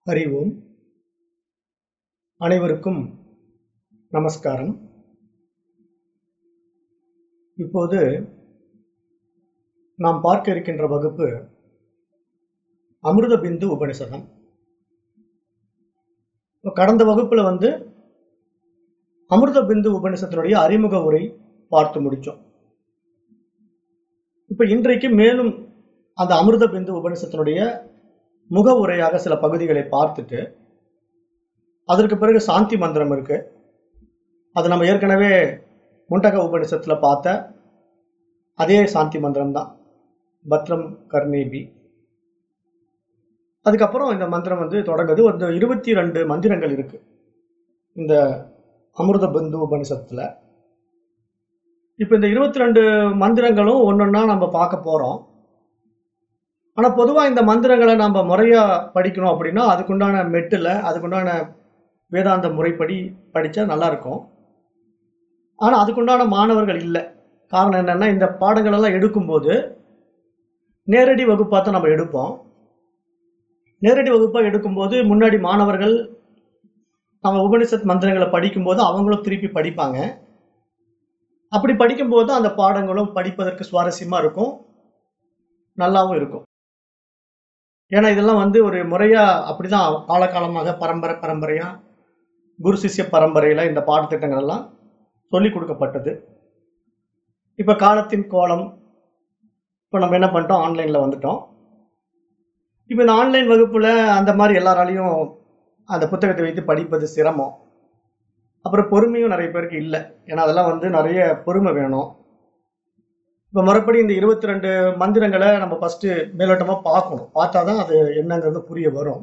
அறிவோம் அனைவருக்கும் நமஸ்காரம் இப்போது நாம் பார்க்க இருக்கின்ற வகுப்பு அமிர்த பிந்து உபனிஷதம் இப்ப கடந்த வகுப்புல வந்து அமிர்த பிந்து உபனிஷத்தினுடைய அறிமுக உரை பார்த்து முடிச்சோம் இப்ப இன்றைக்கு மேலும் அந்த அமிர்த பிந்து உபனிஷத்தினுடைய முக உரையாக சில பகுதிகளை பார்த்துட்டு அதற்கு பிறகு சாந்தி மந்திரம் இருக்கு அது நம்ம ஏற்கனவே முண்டக உபனிஷத்துல பார்த்த அதே சாந்தி மந்திரம் தான் பத்ரம் கர்ணேபி அதுக்கப்புறம் இந்த மந்திரம் வந்து தொடங்குது ஒரு இருபத்தி ரெண்டு மந்திரங்கள் இருக்கு இந்த அமிர்த பந்து உபனிஷத்துல இப்போ இந்த இருபத்தி ரெண்டு மந்திரங்களும் ஒன்னொன்னா நம்ம பார்க்க போறோம் ஆனா பொதுவா இந்த மந்திரங்களை நம்ம முறையா படிக்கணும் அப்படின்னா அதுக்குண்டான மெட்டில் அதுக்குண்டான வேதாந்த முறைப்படி படிச்சா நல்லா இருக்கும் ஆனா அதுக்குண்டான மாணவர்கள் இல்லை காரணம் என்னன்னா இந்த பாடங்கள் எல்லாம் எடுக்கும்போது நேரடி வகுப்பா தான் நம்ம எடுப்போம் நேரடி வகுப்பா எடுக்கும்போது முன்னாடி மாணவர்கள் நம்ம உபனிஷத் மந்திரங்களை படிக்கும்போது அவங்களும் திருப்பி படிப்பாங்க அப்படி படிக்கும்போது அந்த பாடங்களும் படிப்பதற்கு சுவாரஸ்யமா இருக்கும் நல்லாவும் இருக்கும் ஏன்னா இதெல்லாம் வந்து ஒரு முறையா அப்படிதான் காலகாலமாக பரம்பரை பரம்பரையா குரு சிஷ்ய பரம்பரையில இந்த பாடத்திட்டங்கள் எல்லாம் சொல்லி கொடுக்கப்பட்டது இப்ப காலத்தின் கோலம் இப்ப நம்ம என்ன பண்ணிட்டோம் ஆன்லைன்ல வந்துட்டோம் இப்ப இந்த ஆன்லைன் வகுப்புல அந்த மாதிரி எல்லாராலையும் அந்த புத்தகத்தை வைத்து படிப்பது சிரமம் அப்புறம் பொறுமையும் நிறைய பேருக்கு இல்லை ஏன்னா அதெல்லாம் வந்து நிறைய பொறுமை வேணும் இப்போ முறைப்படி இந்த இருபத்தி ரெண்டு மந்திரங்களை நம்ம ஃபர்ஸ்ட் மேலோட்டமா பார்க்கணும் பார்த்தா தான் அது என்னங்கிறது புரிய வரும்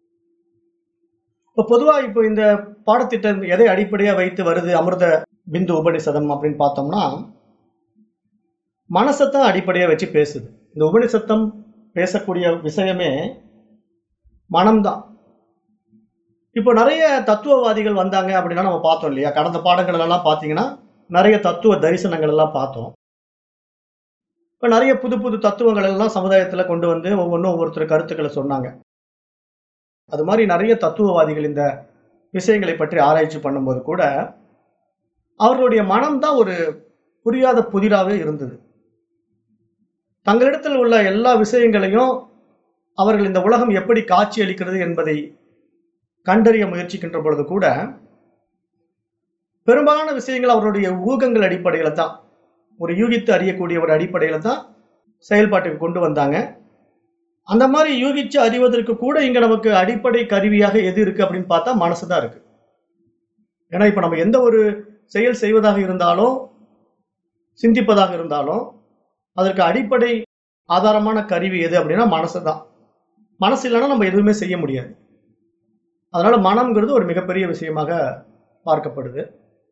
இப்போ பொதுவாக இப்போ இந்த பாடத்திட்டம் எதை அடிப்படையாக வைத்து வருது அமிர்த பிந்து உபனிஷதம் அப்படின்னு பார்த்தோம்னா மனசைத்தான் அடிப்படையாக வச்சு பேசுது இந்த உபனிஷத்தம் பேசக்கூடிய விஷயமே மனம்தான் இப்போ நிறைய தத்துவவாதிகள் வந்தாங்க அப்படின்னா நம்ம பார்த்தோம் இல்லையா கடந்த பாடங்கள் எல்லாம் பார்த்தீங்கன்னா நிறைய தத்துவ தரிசனங்கள் எல்லாம் பார்த்தோம் இப்போ நிறைய புது புது தத்துவங்கள் எல்லாம் சமுதாயத்துல கொண்டு வந்து ஒவ்வொன்றும் ஒவ்வொருத்தர் கருத்துக்களை சொன்னாங்க அது மாதிரி நிறைய தத்துவவாதிகள் இந்த விஷயங்களை பற்றி ஆராய்ச்சி பண்ணும்போது கூட அவர்களுடைய மனம்தான் ஒரு புரியாத புதிராகவே இருந்தது தங்களிடத்தில் உள்ள எல்லா விஷயங்களையும் அவர்கள் இந்த உலகம் எப்படி காட்சி அளிக்கிறது என்பதை கண்டறிய முயற்சிக்கின்ற பொழுது கூட பெரும்பாலான விஷயங்கள் அவருடைய ஊகங்கள் அடிப்படையில தான் ஒரு யூகித்து அறியக்கூடிய ஒரு அடிப்படையில தான் செயல்பாட்டுக்கு கொண்டு வந்தாங்க அந்த மாதிரி யூகிச்சு அறிவதற்கு கூட இங்க நமக்கு அடிப்படை கருவியாக எது இருக்கு அப்படின்னு பார்த்தா மனசு தான் இருக்கு ஏன்னா இப்ப நம்ம எந்த ஒரு செயல் செய்வதாக இருந்தாலும் சிந்திப்பதாக இருந்தாலும் அதற்கு அடிப்படை ஆதாரமான கருவி எது அப்படின்னா மனசு தான் மனசு இல்லைன்னா நம்ம எதுவுமே செய்ய முடியாது அதனால மனம்ங்கிறது ஒரு மிகப்பெரிய விஷயமாக பார்க்கப்படுது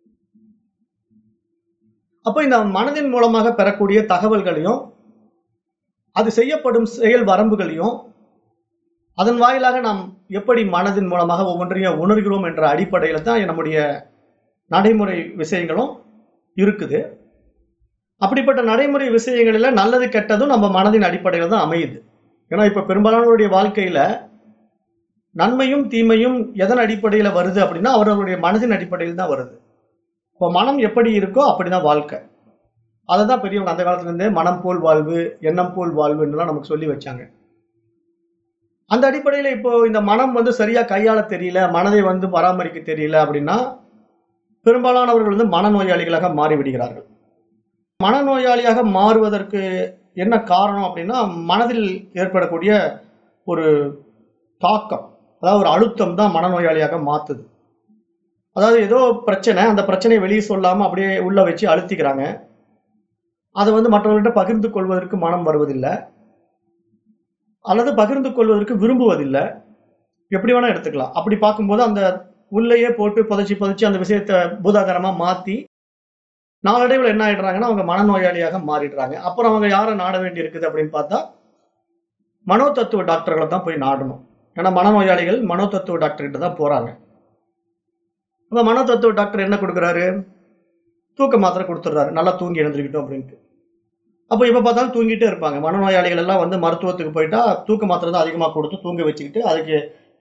அப்போ இந்த மனதின் மூலமாக பெறக்கூடிய தகவல்களையும் அது செய்யப்படும் செயல் வரம்புகளையும் அதன் வாயிலாக நாம் எப்படி மனதின் மூலமாக ஒவ்வொன்றையும் உணர்கிறோம் என்ற அடிப்படையில் தான் நம்முடைய நடைமுறை விஷயங்களும் இருக்குது அப்படிப்பட்ட நடைமுறை விஷயங்களில் நல்லது கெட்டதும் நம்ம மனதின் அடிப்படையில் தான் அமையுது ஏன்னா இப்போ பெரும்பாலானவருடைய வாழ்க்கையில நன்மையும் தீமையும் எதன் அடிப்படையில் வருது அப்படின்னா அவர்களுடைய மனதின் அடிப்படையில் தான் வருது இப்போ மனம் எப்படி இருக்கோ அப்படிதான் வாழ்க்கை அதை தான் பெரியவங்க அந்த காலத்துல இருந்தே மனம் போல் வாழ்வு எண்ணம் போல் வாழ்வுன்னுலாம் நமக்கு சொல்லி வச்சாங்க அந்த அடிப்படையில் இப்போ இந்த மனம் வந்து சரியா கையாள தெரியல மனதை வந்து பராமரிக்க தெரியல அப்படின்னா பெரும்பாலானவர்கள் வந்து மனநோயாளிகளாக மாறிவிடுகிறார்கள் மனநோயாளியாக மாறுவதற்கு என்ன காரணம் அப்படின்னா மனதில் ஏற்படக்கூடிய ஒரு தாக்கம் அதாவது ஒரு அழுத்தம் தான் மனநோயாளியாக மாத்துது அதாவது ஏதோ பிரச்சனை அந்த பிரச்சனையை வெளியே சொல்லாம அப்படியே உள்ள வச்சு அழுத்திக்கிறாங்க அதை வந்து மற்றவர்கள்ட்ட பகிர்ந்து கொள்வதற்கு மனம் வருவதில்லை அல்லது பகிர்ந்து கொள்வதற்கு விரும்புவதில்லை எப்படி வேணா எடுத்துக்கலாம் அப்படி பார்க்கும்போது அந்த உள்ளேயே போட்டு புதைச்சி புதைச்சி அந்த விஷயத்த பூதாகரமா மாத்தி நாளடைவில் என்ன ஆயிடுறாங்கன்னா அவங்க மனநோயாளியாக மாறிடுறாங்க அப்புறம் அவங்க யாரை நாட வேண்டி இருக்குது அப்படின்னு பார்த்தா மனோ தத்துவ டாக்டர்களை தான் போய் நாடணும் ஏன்னா மனநோயாளிகள் மனோ தத்துவ டாக்டர் கிட்ட தான் போறாங்க அந்த மனோ தத்துவ டாக்டர் என்ன கொடுக்குறாரு தூக்க மாத்திரை கொடுத்துட்றாரு நல்லா தூங்கி எழுந்திருக்கட்டும் அப்படின்ட்டு அப்போ எப்போ பார்த்தாலும் தூங்கிட்டே இருப்பாங்க மனநோயாளிகள் எல்லாம் வந்து மருத்துவத்துக்கு போயிட்டா தூக்க மாத்திரை தான் அதிகமாக கொடுத்து தூங்க வச்சுக்கிட்டு அதுக்கு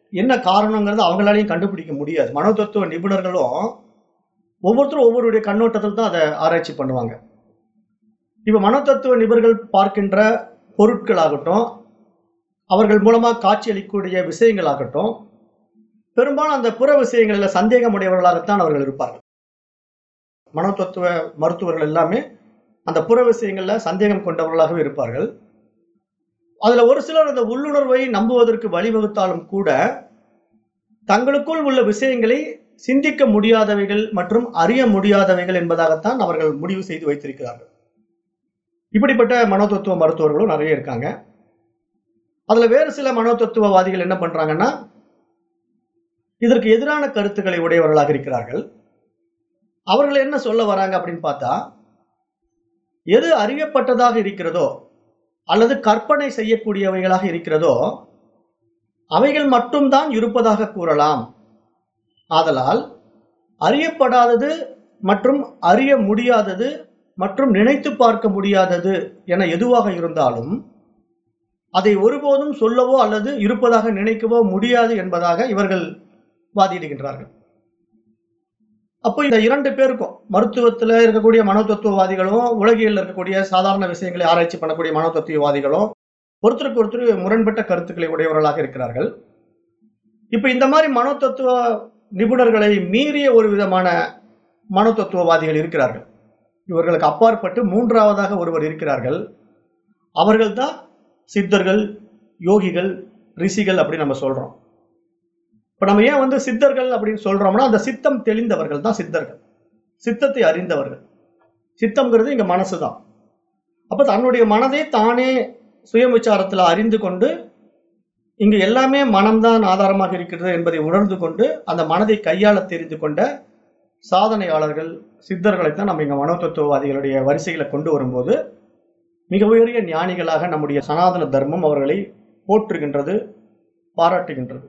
என்ன காரணங்கிறது அவங்களாலையும் கண்டுபிடிக்க முடியாது மனோதத்துவ நிபுணர்களும் ஒவ்வொருத்தரும் ஒவ்வொருடைய கண்ணோட்டத்தில் தான் அதை ஆராய்ச்சி பண்ணுவாங்க இப்போ மனோதத்துவ நிபுணர்கள் பார்க்கின்ற பொருட்களாகட்டும் அவர்கள் மூலமாக காட்சியளிக்கக்கூடிய விஷயங்களாகட்டும் பெரும்பாலும் அந்த புற விஷயங்களில் சந்தேகமுடையவர்களாகத்தான் அவர்கள் இருப்பார்கள் மனோதத்துவ மருத்துவர்கள் எல்லாமே அந்த புற விஷயங்களில் சந்தேகம் கொண்டவர்களாகவே இருப்பார்கள் அதுல ஒரு சிலர் அந்த உள்ளுணர்வை நம்புவதற்கு வழிவகுத்தாலும் கூட தங்களுக்குள் உள்ள விஷயங்களை சிந்திக்க முடியாதவைகள் மற்றும் அறிய முடியாதவைகள் என்பதாகத்தான் அவர்கள் முடிவு செய்து வைத்திருக்கிறார்கள் இப்படிப்பட்ட மனோதத்துவ மருத்துவர்களும் நிறைய இருக்காங்க அதுல வேறு சில மனோதத்துவவாதிகள் என்ன பண்றாங்கன்னா இதற்கு எதிரான கருத்துக்களை உடையவர்களாக இருக்கிறார்கள் அவர்கள் என்ன சொல்ல வராங்க அப்படின்னு பார்த்தா எது அறியப்பட்டதாக இருக்கிறதோ அல்லது கற்பனை செய்யக்கூடியவைகளாக இருக்கிறதோ அவைகள் மட்டும்தான் இருப்பதாக கூறலாம் ஆதலால் அறியப்படாதது மற்றும் அறிய முடியாதது மற்றும் நினைத்து பார்க்க முடியாதது என எதுவாக இருந்தாலும் அதை ஒருபோதும் சொல்லவோ அல்லது இருப்பதாக நினைக்கவோ முடியாது என்பதாக இவர்கள் வாதிடுகின்றார்கள் அப்போ இந்த இரண்டு பேருக்கும் மருத்துவத்தில் இருக்கக்கூடிய மனோதத்துவவாதிகளும் உலகியல் இருக்கக்கூடிய சாதாரண விஷயங்களை ஆராய்ச்சி பண்ணக்கூடிய மனோதத்துவவாதிகளும் ஒருத்தருக்கு ஒருத்தர் முரண்பட்ட கருத்துக்களை உடையவர்களாக இருக்கிறார்கள் இப்போ இந்த மாதிரி மனோதத்துவ நிபுணர்களை மீறிய ஒரு விதமான மனோதத்துவவாதிகள் இருக்கிறார்கள் இவர்களுக்கு அப்பாற்பட்டு மூன்றாவதாக ஒருவர் இருக்கிறார்கள் அவர்கள்தான் சித்தர்கள் யோகிகள் ரிஷிகள் அப்படின்னு நம்ம சொல்றோம் இப்ப நம்ம ஏன் வந்து சித்தர்கள் அப்படின்னு சொல்றோம்னா அந்த சித்தம் தெளிந்தவர்கள் தான் சித்தர்கள் சித்தத்தை அறிந்தவர்கள் சித்தம்ங்கிறது இங்க மனசுதான் அப்ப தன்னுடைய மனதை தானே சுயவிச்சாரத்துல அறிந்து கொண்டு இங்கு எல்லாமே மனம்தான் ஆதாரமாக இருக்கிறது என்பதை உணர்ந்து கொண்டு அந்த மனதை கையாள தெரிந்து கொண்ட சாதனையாளர்கள் சித்தர்களைத்தான் நம்ம இங்க மனோதத்துவவாதிகளுடைய வரிசைகளை கொண்டு வரும்போது மிக உயரிய ஞானிகளாக நம்முடைய சனாதன தர்மம் அவர்களை போற்றுகின்றது பாராட்டுகின்றது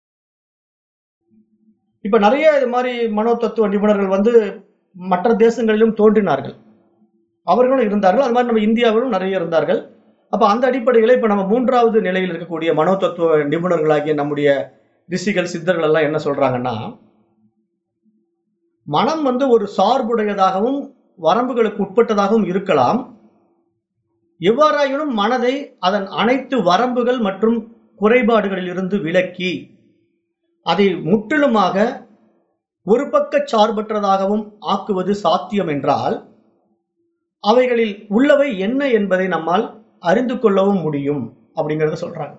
இப்ப நிறைய இது மாதிரி மனோதத்துவ நிபுணர்கள் வந்து மற்ற தேசங்களிலும் தோன்றினார்கள் அவர்களும் இருந்தார்கள் அது மாதிரி நம்ம இந்தியாவிலும் நிறைய இருந்தார்கள் அப்ப அந்த அடிப்படையில இப்ப நம்ம மூன்றாவது நிலையில் இருக்கக்கூடிய மனோதத்துவ நிபுணர்களாகிய நம்முடைய ரிஷிகள் சித்தர்கள் எல்லாம் என்ன சொல்றாங்கன்னா மனம் வந்து ஒரு சார்புடையதாகவும் வரம்புகளுக்கு உட்பட்டதாகவும் இருக்கலாம் எவ்வாறாயினும் மனதை அதன் அனைத்து வரம்புகள் மற்றும் குறைபாடுகளில் இருந்து விலக்கி அதை முற்றிலுமாக ஒரு பக்க சார்பற்றதாகவும் ஆக்குவது சாத்தியம் என்றால் அவைகளில் உள்ளவை என்ன என்பதை நம்மால் அறிந்து கொள்ளவும் முடியும் அப்படிங்கறத சொல்றாங்க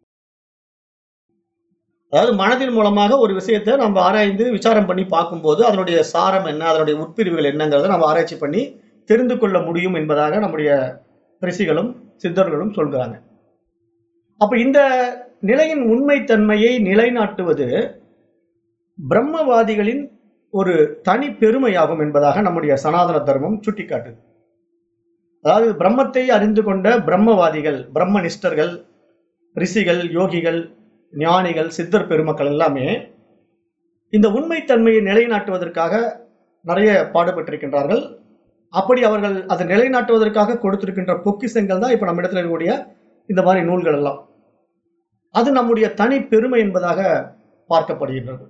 அதாவது மனதின் மூலமாக ஒரு விஷயத்தை நம்ம ஆராய்ந்து விசாரம் பண்ணி பார்க்கும்போது அதனுடைய சாரம் என்ன அதனுடைய உட்பிரிவுகள் என்னங்கிறத நம்ம ஆராய்ச்சி பண்ணி தெரிந்து கொள்ள முடியும் என்பதாக நம்முடைய ரிஷிகளும் சித்தர்களும் சொல்கிறாங்க அப்ப இந்த நிலையின் உண்மைத்தன்மையை நிலைநாட்டுவது பிரம்மவாதிகளின் ஒரு தனி பெருமையாகும் என்பதாக நம்முடைய சனாதன தர்மம் சுட்டிக்காட்டுது அதாவது பிரம்மத்தை அறிந்து கொண்ட பிரம்மவாதிகள் பிரம்மனிஷ்டர்கள் ரிஷிகள் யோகிகள் ஞானிகள் சித்தர் பெருமக்கள் எல்லாமே இந்த உண்மைத்தன்மையை நிலைநாட்டுவதற்காக நிறைய பாடுபட்டிருக்கின்றார்கள் அப்படி அவர்கள் அதை நிலைநாட்டுவதற்காக கொடுத்திருக்கின்ற பொக்கிசங்கள் தான் இப்ப நம்ம இடத்துல இருக்கக்கூடிய இந்த மாதிரி நூல்கள் எல்லாம் அது நம்முடைய தனி பெருமை என்பதாக பார்க்கப்படுகின்றது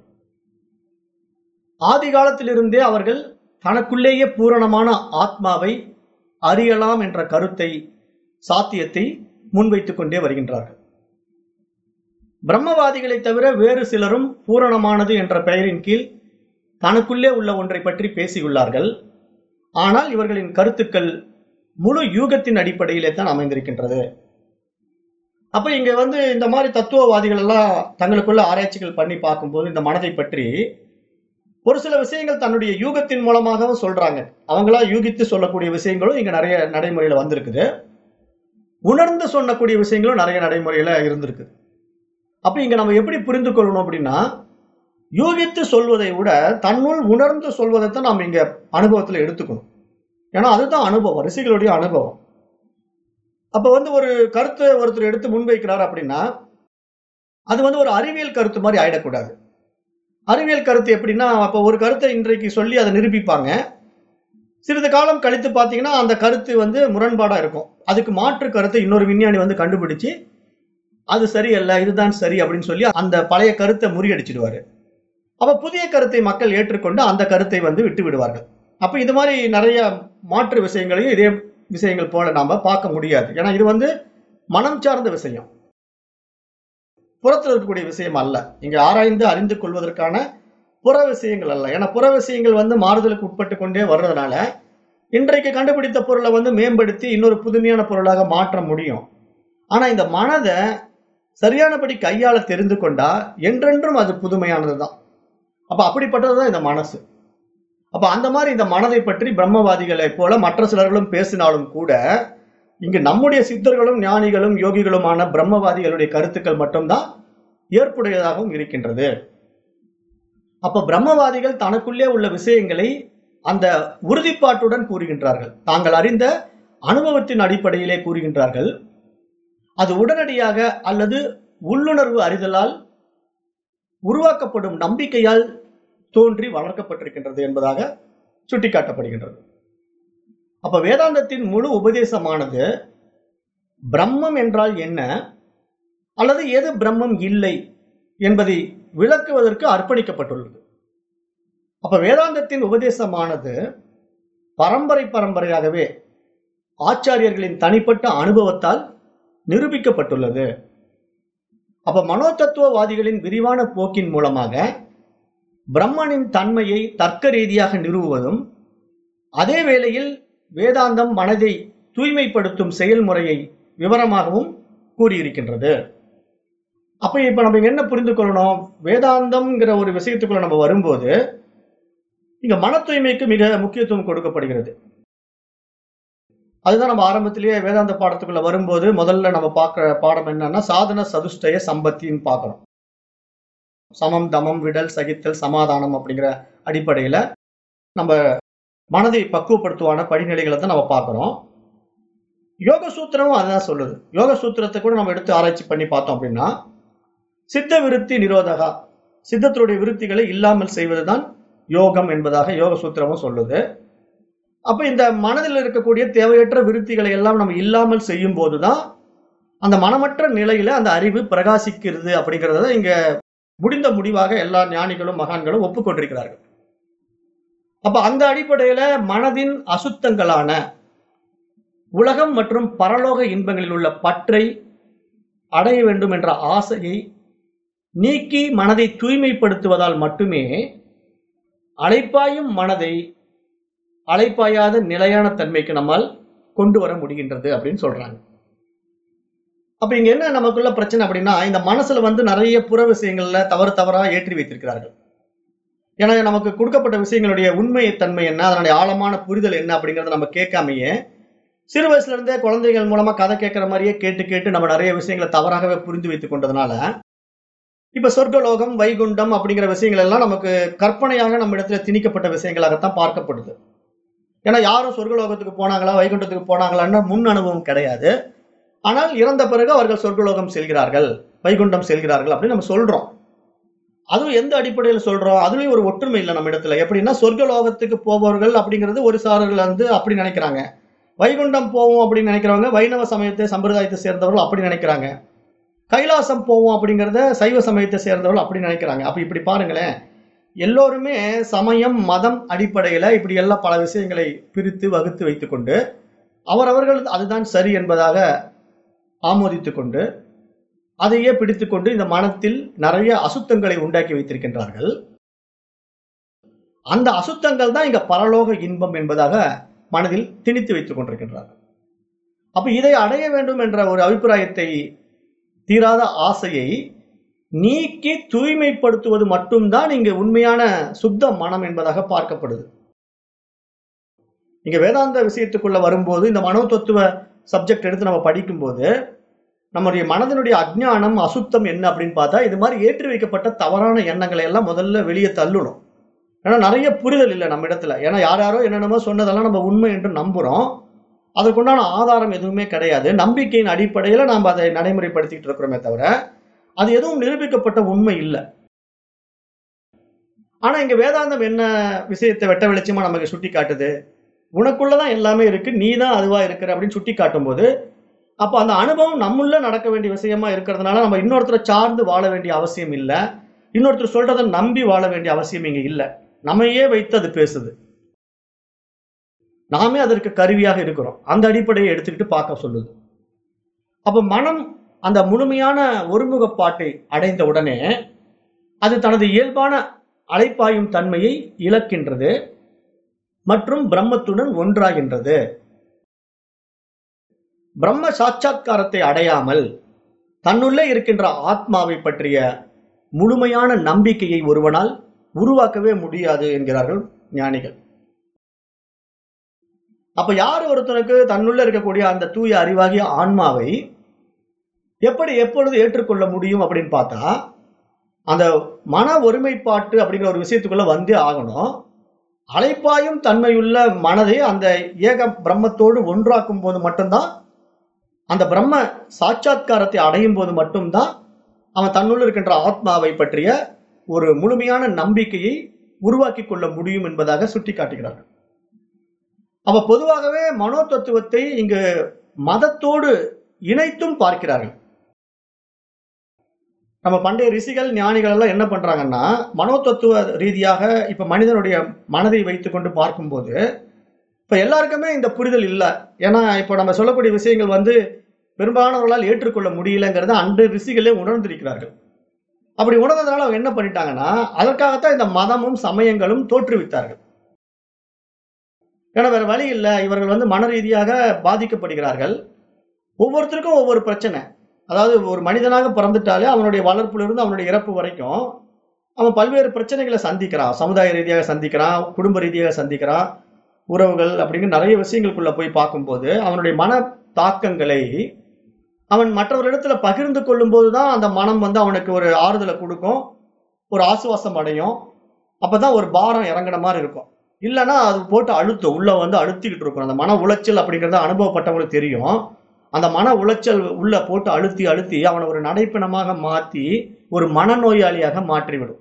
ஆதி காலத்திலிருந்தே அவர்கள் தனக்குள்ளேயே பூரணமான ஆத்மாவை அறியலாம் என்ற கருத்தை சாத்தியத்தை முன்வைத்துக் கொண்டே வருகின்றார்கள் பிரம்மவாதிகளை தவிர வேறு சிலரும் பூரணமானது என்ற பெயரின் கீழ் தனக்குள்ளே உள்ள ஒன்றை பற்றி பேசியுள்ளார்கள் ஆனால் இவர்களின் கருத்துக்கள் முழு யூகத்தின் அடிப்படையிலே தான் அமைந்திருக்கின்றது அப்ப இங்க வந்து இந்த மாதிரி தத்துவவாதிகள் எல்லாம் தங்களுக்குள்ள ஆராய்ச்சிகள் பண்ணி பார்க்கும்போது இந்த மனதை பற்றி ஒரு சில விஷயங்கள் தன்னுடைய யூகத்தின் மூலமாகவும் சொல்றாங்க அவங்களா யூகித்து சொல்லக்கூடிய விஷயங்களும் இங்க நிறைய நடைமுறையில வந்திருக்குது உணர்ந்து சொல்லக்கூடிய விஷயங்களும் நிறைய நடைமுறையில இருந்திருக்குது அப்ப இங்க நம்ம எப்படி புரிந்து கொள்ளணும் அப்படின்னா யூகித்து சொல்வதை விட தன்னுள் உணர்ந்து சொல்வதை தான் நாம் இங்க அனுபவத்துல எடுத்துக்கணும் ஏன்னா அதுதான் அனுபவம் ரிஷிகளுடைய அனுபவம் அப்ப வந்து ஒரு கருத்தை ஒருத்தர் எடுத்து முன்வைக்கிறார் அப்படின்னா அது வந்து ஒரு அறிவியல் கருத்து மாதிரி ஆயிடக்கூடாது அறிவியல் கருத்து எப்படின்னா அப்போ ஒரு கருத்தை இன்றைக்கு சொல்லி அதை நிரூபிப்பாங்க சிறிது காலம் கழித்து பார்த்தீங்கன்னா அந்த கருத்து வந்து முரண்பாடா இருக்கும் அதுக்கு மாற்று கருத்தை இன்னொரு விஞ்ஞானி வந்து கண்டுபிடிச்சு அது சரியல்ல இதுதான் சரி அப்படின்னு சொல்லி அந்த பழைய கருத்தை முறியடிச்சிடுவாரு அப்ப புதிய கருத்தை மக்கள் ஏற்றுக்கொண்டு அந்த கருத்தை வந்து விட்டு விடுவார்கள் அப்ப இது மாதிரி நிறைய மாற்று விஷயங்களையும் இதே விஷயங்கள் போல நாம பார்க்க முடியாது ஏன்னா இது வந்து மனம் சார்ந்த விஷயம் புறத்தில் இருக்கக்கூடிய விஷயம் அல்ல இங்க ஆராய்ந்து அறிந்து கொள்வதற்கான புற விஷயங்கள் அல்ல ஏன்னா புற விஷயங்கள் வந்து மாறுதலுக்கு உட்பட்டு கொண்டே வர்றதுனால இன்றைக்கு கண்டுபிடித்த பொருளை வந்து மேம்படுத்தி இன்னொரு புதுமையான பொருளாக மாற்ற முடியும் ஆனா இந்த மனதை சரியானபடி கையாள தெரிந்து கொண்டா என்றென்றும் அது புதுமையானது தான் அப்ப அப்படிப்பட்டதுதான் இந்த மனசு அப்ப அந்த மாதிரி இந்த மனதை பற்றி பிரம்மவாதிகளை போல மற்ற சிலர்களும் பேசினாலும் கூட இங்கு நம்முடைய சித்தர்களும் ஞானிகளும் யோகிகளுமான பிரம்மவாதிகளுடைய கருத்துக்கள் மட்டும்தான் ஏற்புடையதாகவும் இருக்கின்றது அப்ப பிரம்மவாதிகள் தனக்குள்ளே உள்ள விஷயங்களை அந்த உறுதிப்பாட்டுடன் கூறுகின்றார்கள் தாங்கள் அறிந்த அனுபவத்தின் அடிப்படையிலே கூறுகின்றார்கள் அது உடனடியாக அல்லது உள்ளுணர்வு அறிதலால் உருவாக்கப்படும் நம்பிக்கையால் தோன்றி வளர்க்கப்பட்டிருக்கின்றது என்பதாக சுட்டிக்காட்டப்படுகின்றது அப்ப வேதாந்தத்தின் முழு உபதேசமானது பிரம்மம் என்றால் என்ன அல்லது எது பிரம்மம் இல்லை என்பதை விளக்குவதற்கு அர்ப்பணிக்கப்பட்டுள்ளது அப்ப வேதாந்தத்தின் உபதேசமானது பரம்பரை பரம்பரையாகவே ஆச்சாரியர்களின் தனிப்பட்ட அனுபவத்தால் நிரூபிக்கப்பட்டுள்ளது அப்ப மனோதத்துவவாதிகளின் விரிவான போக்கின் மூலமாக பிரம்மனின் தன்மையை தர்க்க ரீதியாக நிறுவுவதும் அதே வேளையில் வேதாந்தம் மனதை தூய்மைப்படுத்தும் செயல்முறையை விவரமாகவும் கூறியிருக்கின்றது அப்ப இப்ப நம்ம என்ன புரிந்து கொள்ளணும் வேதாந்தம்ங்கிற ஒரு விஷயத்துக்குள்ள நம்ம வரும்போது இங்க மன தூய்மைக்கு மிக முக்கியத்துவம் கொடுக்கப்படுகிறது அதுதான் நம்ம ஆரம்பத்திலேயே வேதாந்த பாடத்துக்குள்ள வரும்போது முதல்ல நம்ம பார்க்குற பாடம் என்னன்னா சாதன சதுஷ்டய சம்பத்தின்னு பார்க்கறோம் சமம் தமம் விடல் சகித்தல் சமாதானம் அப்படிங்கிற அடிப்படையில நம்ம மனதை பக்குவப்படுத்துவான படிநிலைகளை தான் நம்ம பார்க்குறோம் யோக சூத்திரமும் அதுதான் சொல்லுது யோக சூத்திரத்தை கூட நம்ம எடுத்து ஆராய்ச்சி பண்ணி பார்த்தோம் அப்படின்னா சித்த விருத்தி நிரோதகா சித்தத்தினுடைய விருத்திகளை இல்லாமல் செய்வதுதான் யோகம் என்பதாக யோக சூத்திரமும் சொல்லுது அப்ப இந்த மனதில் இருக்கக்கூடிய தேவையற்ற விருத்திகளை எல்லாம் நம்ம இல்லாமல் செய்யும் போதுதான் அந்த மனமற்ற நிலையில அந்த அறிவு பிரகாசிக்கிறது அப்படிங்கறத இங்க முடிந்த முடிவாக எல்லா ஞானிகளும் மகான்களும் ஒப்புக்கொண்டிருக்கிறார்கள் அப்ப அந்த அடிப்படையில மனதின் அசுத்தங்களான உலகம் மற்றும் பரலோக இன்பங்களில் உள்ள பற்றை அடைய வேண்டும் என்ற ஆசையை நீக்கி மனதை தூய்மைப்படுத்துவதால் மட்டுமே அலைப்பாயும் மனதை அலைப்பாயாத நிலையான தன்மைக்கு நம்மால் கொண்டு வர முடிகின்றது அப்படின்னு சொல்றாங்க அப்ப இங்க என்ன நமக்குள்ள பிரச்சனை அப்படின்னா இந்த மனசுல வந்து நிறைய புற விஷயங்கள்ல தவறு தவறா ஏற்றி வைத்திருக்கிறார்கள் ஏன்னா நமக்கு கொடுக்கப்பட்ட விஷயங்களுடைய உண்மை தன்மை என்ன அதனுடைய ஆழமான புரிதல் என்ன அப்படிங்கறத நம்ம கேட்காமையே சிறு வயசுல இருந்தே குழந்தைகள் மூலமா கதை கேட்கிற மாதிரியே கேட்டு கேட்டு நம்ம நிறைய விஷயங்களை தவறாகவே புரிந்து வைத்துக் கொண்டதுனால இப்ப சொர்க்கலோகம் வைகுண்டம் அப்படிங்கிற விஷயங்கள் எல்லாம் நமக்கு கற்பனையாக நம்ம இடத்துல திணிக்கப்பட்ட விஷயங்களாகத்தான் பார்க்கப்படுது ஏன்னா யாரும் சொர்க்கலோகத்துக்கு போனாங்களா வைகுண்டத்துக்கு போனாங்களான்னு முன் அனுபவம் கிடையாது ஆனால் இறந்த பிறகு அவர்கள் சொர்க்கலோகம் செல்கிறார்கள் வைகுண்டம் செல்கிறார்கள் அப்படின்னு நம்ம சொல்றோம் அதுவும் எந்த அடிப்படையில் சொல்றோம் அதுலயும் ஒரு ஒற்றுமை இல்லை நம்ம இடத்துல எப்படின்னா சொர்க்கலோகத்துக்கு போபவர்கள் அப்படிங்கிறது ஒரு சாரர்கள் வந்து அப்படி நினைக்கிறாங்க வைகுண்டம் போவோம் அப்படின்னு நினைக்கிறவங்க வைணவ சமயத்தை சம்பிரதாயத்தை சேர்ந்தவர்கள் அப்படி நினைக்கிறாங்க கைலாசம் போவோம் அப்படிங்கிறத சைவ சமயத்தை சேர்ந்தவர்கள் அப்படி நினைக்கிறாங்க அப்ப இப்படி பாருங்களேன் எல்லோருமே சமயம் மதம் அடிப்படையில இப்படி எல்லாம் பல விஷயங்களை பிரித்து வகுத்து வைத்துக்கொண்டு அவரவர்கள் அதுதான் சரி என்பதாக ஆமோதித்துக் கொண்டு அதையே பிடித்துக்கொண்டு இந்த மனத்தில் நிறைய அசுத்தங்களை உண்டாக்கி வைத்திருக்கின்றார்கள் அந்த அசுத்தங்கள் தான் இங்க பரலோக இன்பம் என்பதாக மனதில் திணித்து வைத்துக் கொண்டிருக்கின்றார்கள் அப்ப இதை அடைய வேண்டும் என்ற ஒரு அபிப்பிராயத்தை தீராத ஆசையை நீக்கி தூய்மைப்படுத்துவது மட்டும்தான் இங்கு உண்மையான சுத்த மனம் என்பதாக பார்க்கப்படுது இங்க வேதாந்த விஷயத்துக்குள்ள வரும்போது இந்த மனோ தத்துவ சப்ஜெக்ட் எடுத்து நம்ம படிக்கும்போது நம்முடைய மனதினுடைய அஜ்ஞானம் அசுத்தம் என்ன அப்படின்னு பார்த்தா இது மாதிரி ஏற்றி வைக்கப்பட்ட தவறான எண்ணங்களை எல்லாம் முதல்ல வெளியே தள்ளணும் ஏன்னா நிறைய புரிதல் இல்லை நம்ம இடத்துல ஏன்னா யார் யாரோ என்னென்னமோ சொன்னதெல்லாம் நம்ம உண்மை என்று நம்புறோம் அதற்குண்டான ஆதாரம் எதுவுமே கிடையாது நம்பிக்கையின் அடிப்படையில நாம் அதை நடைமுறைப்படுத்திட்டு இருக்கிறோமே தவிர அது எதுவும் நிரூபிக்கப்பட்ட உண்மை இல்லை ஆனா இங்க வேதாந்தம் என்ன விஷயத்தை வெட்ட வெளிச்சமா நமக்கு சுட்டி காட்டுது உனக்குள்ளதான் எல்லாமே இருக்கு நீ தான் அதுவா இருக்கிற அப்படின்னு சுட்டி காட்டும் போது அப்ப அந்த அனுபவம் நம்முள்ள நடக்க வேண்டிய விஷயமா இருக்கிறதுனால நம்ம இன்னொருத்தரை சார்ந்து வாழ வேண்டிய அவசியம் இல்ல இன்னொருத்தர் சொல்றதை நம்பி வாழ வேண்டிய அவசியம் இங்க இல்ல நம்மையே வைத்து அது பேசுது நாமே அதற்கு கருவியாக இருக்கிறோம் அந்த அடிப்படையை எடுத்துக்கிட்டு பார்க்க சொல்லுது அப்ப மனம் அந்த முழுமையான ஒருமுகப்பாட்டை அடைந்த உடனே அது தனது இயல்பான அலைப்பாயும் தன்மையை இழக்கின்றது மற்றும் பிரம்மத்துடன் ஒன்றாகின்றது பிரம்ம சாட்சாத்காரத்தை அடையாமல் தன்னுள்ளே இருக்கின்ற ஆத்மாவை பற்றிய முழுமையான நம்பிக்கையை ஒருவனால் உருவாக்கவே முடியாது என்கிறார்கள் ஞானிகள் அப்ப யார் ஒருத்தனுக்கு தன்னுள்ள இருக்கக்கூடிய அந்த தூய அறிவாகிய ஆன்மாவை எப்படி எப்பொழுது ஏற்றுக்கொள்ள முடியும் அப்படின்னு பார்த்தா அந்த மன ஒருமைப்பாட்டு அப்படிங்கிற ஒரு விஷயத்துக்குள்ள வந்தே ஆகணும் அலைப்பாயும் தன்மையுள்ள மனதை அந்த ஏக பிரம்மத்தோடு ஒன்றாக்கும் போது மட்டும்தான் அந்த பிரம்ம சாட்சாத்காரத்தை அடையும் போது மட்டும்தான் அவன் தன்னுள் இருக்கின்ற ஆத்மாவை பற்றிய ஒரு முழுமையான நம்பிக்கையை உருவாக்கி கொள்ள முடியும் என்பதாக சுட்டி காட்டுகிறார்கள் அப்ப பொதுவாகவே மனோ தத்துவத்தை இங்கு மதத்தோடு இணைத்தும் பார்க்கிறார்கள் நம்ம பண்டைய ரிஷிகள் ஞானிகள் எல்லாம் என்ன பண்றாங்கன்னா மனோ தத்துவ ரீதியாக இப்ப மனிதனுடைய மனதை வைத்துக்கொண்டு பார்க்கும்போது இப்ப எல்லாருக்குமே இந்த புரிதல் இல்லை ஏன்னா இப்ப நம்ம சொல்லக்கூடிய விஷயங்கள் வந்து பெரும்பாலானவர்களால் ஏற்றுக்கொள்ள முடியலங்கிறத அன்று ரிஷிகளே உணர்ந்திருக்கிறார்கள் அப்படி உணர்ந்ததுனால அவங்க என்ன பண்ணிட்டாங்கன்னா அதற்காகத்தான் இந்த மதமும் சமயங்களும் தோற்றுவித்தார்கள் ஏன்னா வேற வழி இல்லை இவர்கள் வந்து மன ரீதியாக பாதிக்கப்படுகிறார்கள் ஒவ்வொருத்தருக்கும் ஒவ்வொரு பிரச்சனை அதாவது ஒரு மனிதனாக பிறந்துட்டாலே அவனுடைய வளர்ப்பிலிருந்து அவனுடைய இறப்பு வரைக்கும் அவன் பல்வேறு பிரச்சனைகளை சந்திக்கிறான் சமுதாய ரீதியாக சந்திக்கிறான் குடும்ப ரீதியாக சந்திக்கிறான் உறவுகள் அப்படின்னு நிறைய விஷயங்களுக்குள்ள போய் பார்க்கும்போது அவனுடைய மன தாக்கங்களை அவன் மற்றவரிடத்துல பகிர்ந்து கொள்ளும் போதுதான் அந்த மனம் வந்து அவனுக்கு ஒரு ஆறுதலை கொடுக்கும் ஒரு ஆசுவாசம் அடையும் அப்பதான் ஒரு பாரம் இறங்குன மாதிரி இருக்கும் இல்லைன்னா அது போட்டு அழுத்தம் உள்ள வந்து அழுத்திக்கிட்டு இருக்கும் அந்த மன உளைச்சல் அப்படிங்கறத அனுபவப்பட்டவங்களுக்கு தெரியும் அந்த மன உளைச்சல் உள்ள போட்டு அழுத்தி அழுத்தி அவனை ஒரு நடைப்பிணமாக மாத்தி ஒரு மனநோயாளியாக மாற்றிவிடும்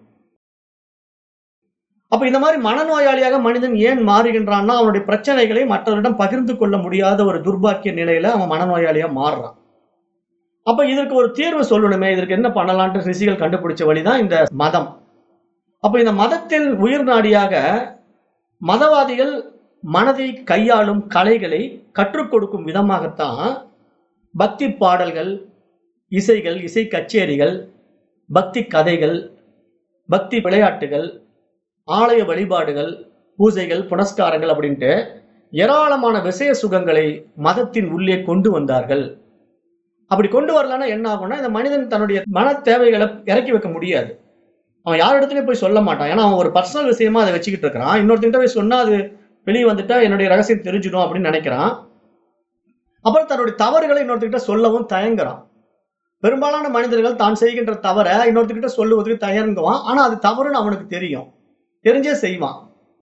அப்ப இந்த மாதிரி மனநோயாளியாக மனிதன் ஏன் மாறுகின்றான்னா அவனுடைய பிரச்சனைகளை மற்றவரிடம் பகிர்ந்து கொள்ள முடியாத ஒரு துர்பாக்கிய நிலையில அவன் மனநோயாளியா மாறுறான் அப்ப இதற்கு ஒரு தீர்வு சொல்லணுமே இதற்கு என்ன பண்ணலான்ட்டு ரிஷிகள் கண்டுபிடிச்ச வழிதான் இந்த மதம் அப்ப இந்த மதத்தில் உயிர் நாடியாக மதவாதிகள் மனதை கையாளும் கலைகளை கற்றுக் கொடுக்கும் விதமாகத்தான் பக்தி பாடல்கள் இசைகள் இசை கச்சேரிகள் பக்தி கதைகள் பக்தி விளையாட்டுகள் ஆலய வழிபாடுகள் பூஜைகள் புனஸ்காரங்கள் அப்படின்ட்டு ஏராளமான விஷய சுகங்களை மதத்தின் உள்ளே கொண்டு வந்தார்கள் அப்படி கொண்டு வரலன்னா என்ன ஆகும்னா இந்த மனிதன் தன்னுடைய மன தேவைகளை இறக்கி வைக்க முடியாது அவன் யார் இடத்துலயும் போய் சொல்ல மாட்டான் ஏன்னா அவன் ஒரு பர்சனல் விஷயமா அதை வச்சுக்கிட்டு இருக்கிறான் இன்னொருத்தங்கிட்ட போய் சொன்னா அது வெளியே வந்துட்டா என்னுடைய ரகசியம் தெரிஞ்சிடும் அப்படின்னு நினைக்கிறான் அப்புறம் தன்னுடைய தவறுகளை இன்னொருத்தர்கிட்ட சொல்லவும் தயங்குறான் பெரும்பாலான மனிதர்கள் தான் செய்கின்ற தவறை இன்னொருத்தர்கிட்ட சொல்லுவதற்கு தயங்குவான் ஆனா அது தவறுன்னு அவனுக்கு தெரியும் தெரிஞ்சே செய்வான்